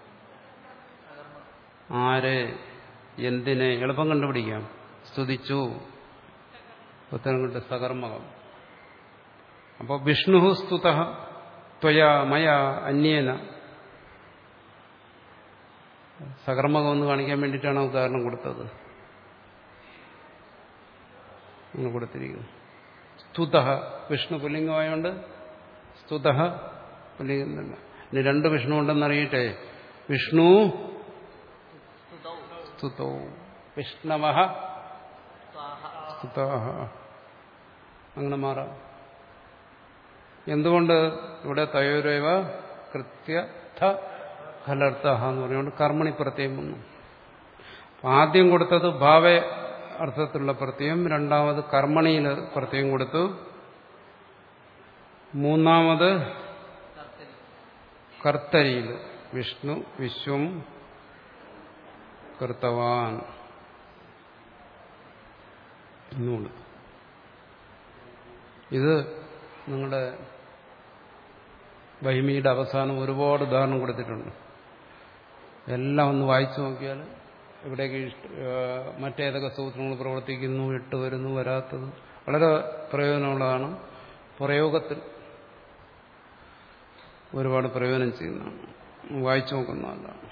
ആരെ എന്തിനെ എളുപ്പം കണ്ടുപിടിക്കാം സ്തുതിച്ചു ഉത്തരം കൊണ്ട് സകർമ്മകം അപ്പോൾ വിഷ്ണു സ്തുത ത്വയാ മയ അന്യേന സകർമ്മകം എന്ന് കാണിക്കാൻ വേണ്ടിയിട്ടാണ് ഉദാഹരണം കൊടുത്തത് എന്ന് കൊടുത്തിരിക്കുന്നു സ്തുത വിഷ്ണു പുല്ലിംഗമായോണ്ട് സ്തുത പുല്ലിംഗം ഇനി രണ്ട് വിഷ്ണു ഉണ്ടെന്നറിയട്ടെ വിഷ്ണു സ്തുതൗ സ്തുതോ വിഷ്ണവ സ്വാഹ സ്തുതാഹ അങ്ങനെ മാറാം എന്തുകൊണ്ട് ഇവിടെ തയോരവ കൃത്യ ഥ ഫലർത്ഥ എന്ന് പറഞ്ഞുകൊണ്ട് കർമ്മണി പ്രത്യയം വന്നു അപ്പൊ ആദ്യം കൊടുത്തത് ഭാവ അർത്ഥത്തിലുള്ള പ്രത്യയം രണ്ടാമത് കർമ്മണിയിൽ പ്രത്യയം കൊടുത്തു മൂന്നാമത് കർത്തരി കർത്തരിയിൽ വിഷ്ണു വിശ്വം കർത്തവാൻ എന്നുണ്ട് ഇത് നിങ്ങളുടെ ബഹിമിയുടെ അവസാനം ഒരുപാട് ഉദാഹരണം കൊടുത്തിട്ടുണ്ട് എല്ലാം ഒന്ന് വായിച്ചു നോക്കിയാൽ എവിടെയൊക്കെ ഇഷ്ട- ഏഹ് മറ്റേതൊക്കെ സൂത്രങ്ങൾ പ്രവർത്തിക്കുന്നു ഇട്ട് വരുന്നു വരാത്തത് വളരെ പ്രയോജനമുള്ളതാണ് പ്രയോഗത്തിൽ ഒരുപാട് പ്രയോജനം ചെയ്യുന്നതാണ് വായിച്ചു നോക്കുന്നതല്ല